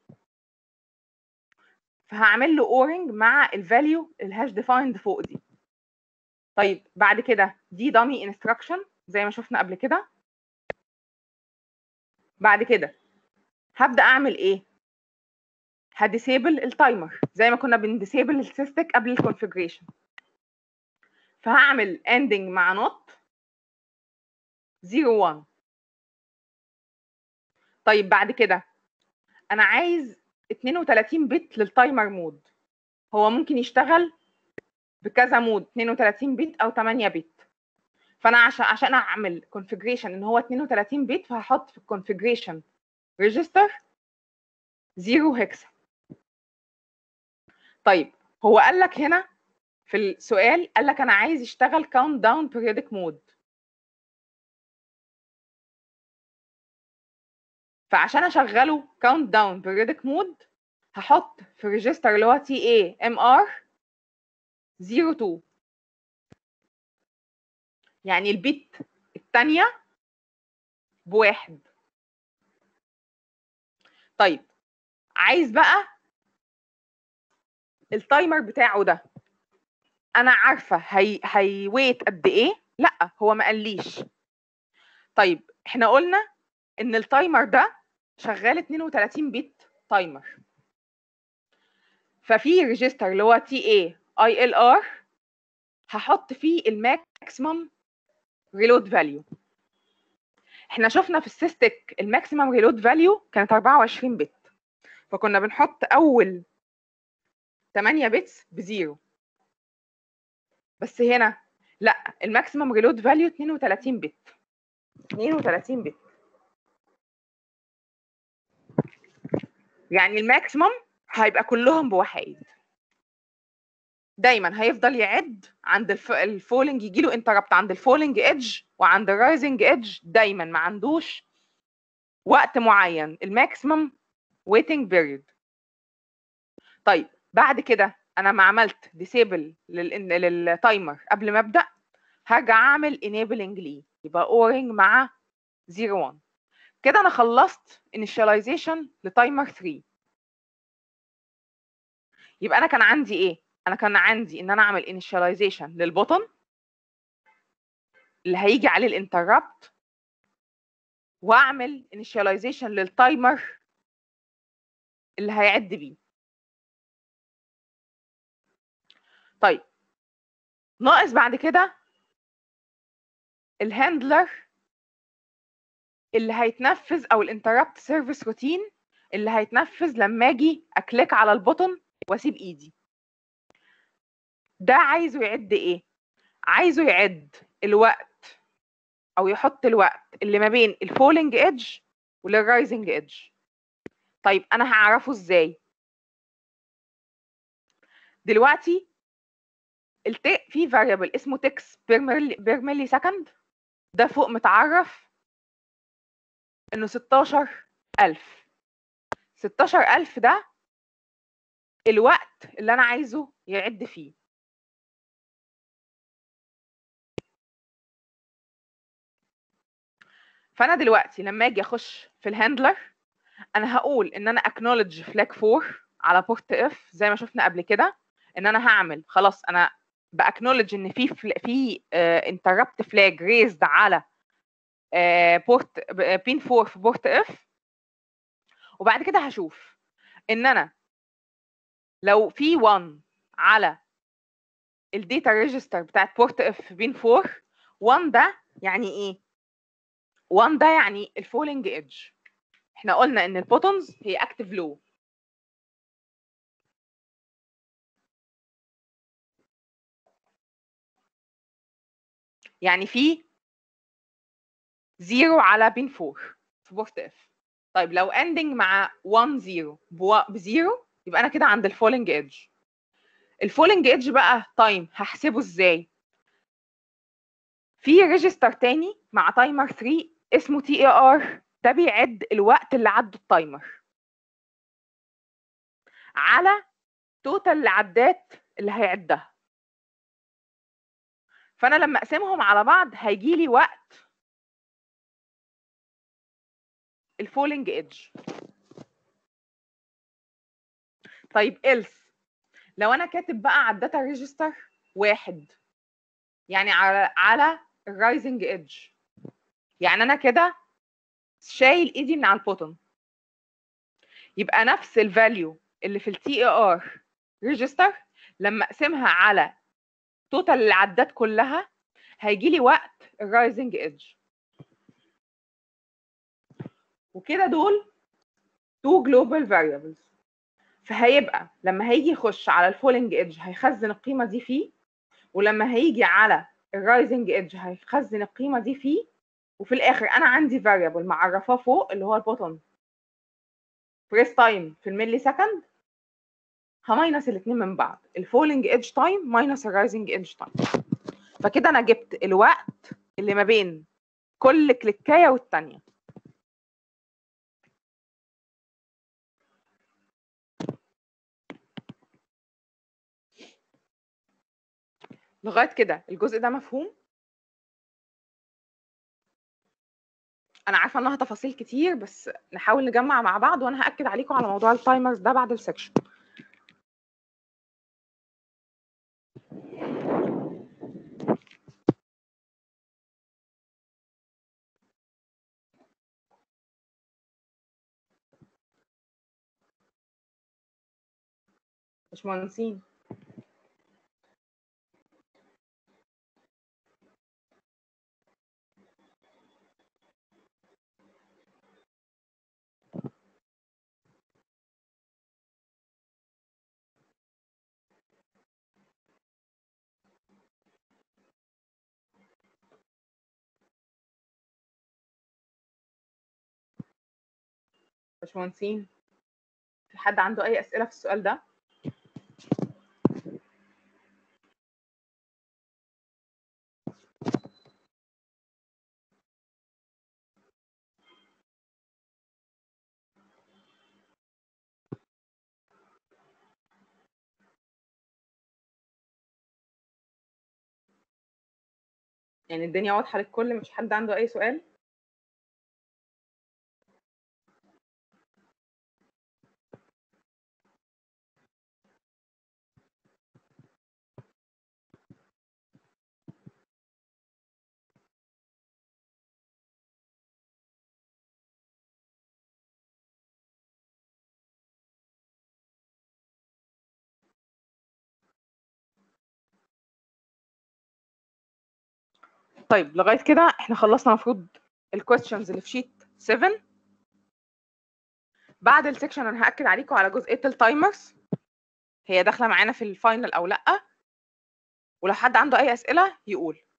فهعمل له اورنج مع الفاليو الهاش ديفايند فوق دي طيب بعد كده دي دامي انستراكشن زي ما شفنا قبل كده بعد كده هبدا اعمل ايه هديسيبل التايمر زي ما كنا بنديسيبل السيستك قبل الكونفيجريشن فهعمل اندنج مع نوت 0 1 طيب بعد كده انا عايز 32 بت للتايمر مود هو ممكن يشتغل بكذا مود 32 بت او 8 بت فانا عشان عشان اعمل كونفيجريشن ان هو 32 بت فهحط في الكونفيجريشن ريجستر 0 هكسا طيب هو قال لك هنا في السؤال قال لك انا عايز يشتغل كاونت داون بيريودك مود فعشان اشغله كاونت داون بيريودك مود هحط في الريجستر اللي هو تي اي ام ار 02 يعني البيت الثانيه بواحد طيب عايز بقى التايمر بتاعه ده انا عارفه هي هيويت قد ايه لا هو ما قاليش طيب احنا قلنا ان التايمر ده شغال 32 بت تايمر ففي ريجستر اللي هو تي اي اي ال ار هحط فيه الماكسيمم ريلود فاليو احنا شفنا في السيستك الماكسيمم ريلود فاليو كانت 24 بت فكنا بنحط اول 8 بتس بزيرو بس هنا لا الماكسيمم ريلود فاليو 32 بت 32 بت يعني الماكسيمم هيبقى كلهم بوحايد دايما هيفضل يعد عند الف... الفولنج يجي له انتربت عند الفولنج ايدج وعند الرايزنج ايدج دايما ما عندوش وقت معين الماكسيمم waiting period طيب بعد كده انا ما عملت ديسيبل للتايمر قبل ما ابدا هرجع اعمل enabling ليه يبقى اورنج مع 01 كده انا خلصت initialization لتايمر 3 يبقى انا كان عندي ايه انا كان عندي ان انا اعمل initialization للبوتن اللي هيجي عليه الانتربت واعمل initialization للتايمر اللي هيعد بيه طيب ناقص بعد كده الهاندلر اللي هيتنفذ او الانتربت سيرفيس روتين اللي هيتنفذ لما اجي اكليك على البوتن واسيب ايدي ده عايزه يعد ايه عايزه يعد الوقت او يحط الوقت اللي ما بين الفولنج ايدج والرايزنج ايدج طيب انا هعرفه ازاي دلوقتي الت... في فاريبل اسمه تكس بير ملي سكند ده فوق متعرف انه 16000 16000 ده الوقت اللي انا عايزه يعد فيه فانا دلوقتي لما اجي اخش في الهاندلر انا هقول ان انا اكنولج فلاج 4 على بورت اف زي ما شفنا قبل كده ان انا هعمل خلاص انا باكنولج ان في في انتربت فلاج ريزد على بورت بين 4 في بورت اف وبعد كده هشوف ان انا لو في 1 على الداتا ريجستر بتاعت بورت اف بين 4 1 ده يعني ايه 1 ده يعني الفولنج ايدج احنا قلنا ان البوتونز هي اكتف لو يعني في 0 على بين 4 في بورت اف طيب لو اندنج مع 1 0 بزيرو يبقى انا كده عند الفولنج ايدج الفولنج ايدج بقى تايم هحسبه ازاي في ريجستر تاني مع تايمر 3 اسمه تي اي ار ده بيعد الوقت اللي عدى التايمر على توتال العدات اللي هيعدها فانا لما اقسمهم على بعض هيجي لي وقت الفولينج ايدج طيب إلس لو انا كاتب بقى على الداتا ريجستر واحد يعني على على الرايزنج ايدج يعني انا كده شايل ايدي من على البوتن يبقى نفس الفاليو اللي في التي اي ار ريجستر لما اقسمها على توتال العدات كلها هيجي لي وقت الرايزنج ايدج وكده دول تو جلوبال فاريبلز فهيبقى لما هيجي يخش على الفولينج ايدج هيخزن القيمه دي فيه ولما هيجي على الرايزنج ايدج هيخزن القيمه دي فيه وفي الاخر انا عندي فاريبل معرفاه فوق اللي هو البوتون بريس تايم في الملي سكند هماينس الاثنين من بعض الفولينج ايدج تايم ماينس الرايزنج ايدج تايم فكده انا جبت الوقت اللي ما بين كل كليكايه والتانيه لغايه كده الجزء ده مفهوم انا عارفه انها تفاصيل كتير بس نحاول نجمع مع بعض وانا هاكد عليكم على موضوع التايمرز ده بعد السكشن باشمهندسين باشمهندسين في حد عنده اي اسئله في السؤال ده يعني الدنيا واضحه للكل مش حد عنده اي سؤال طيب لغايه كده احنا خلصنا المفروض الكويستشنز اللي في شيت 7 بعد السكشن انا هاكد عليكم على جزئيه التايمرز هي داخله معانا في الفاينل او لا ولو حد عنده اي اسئله يقول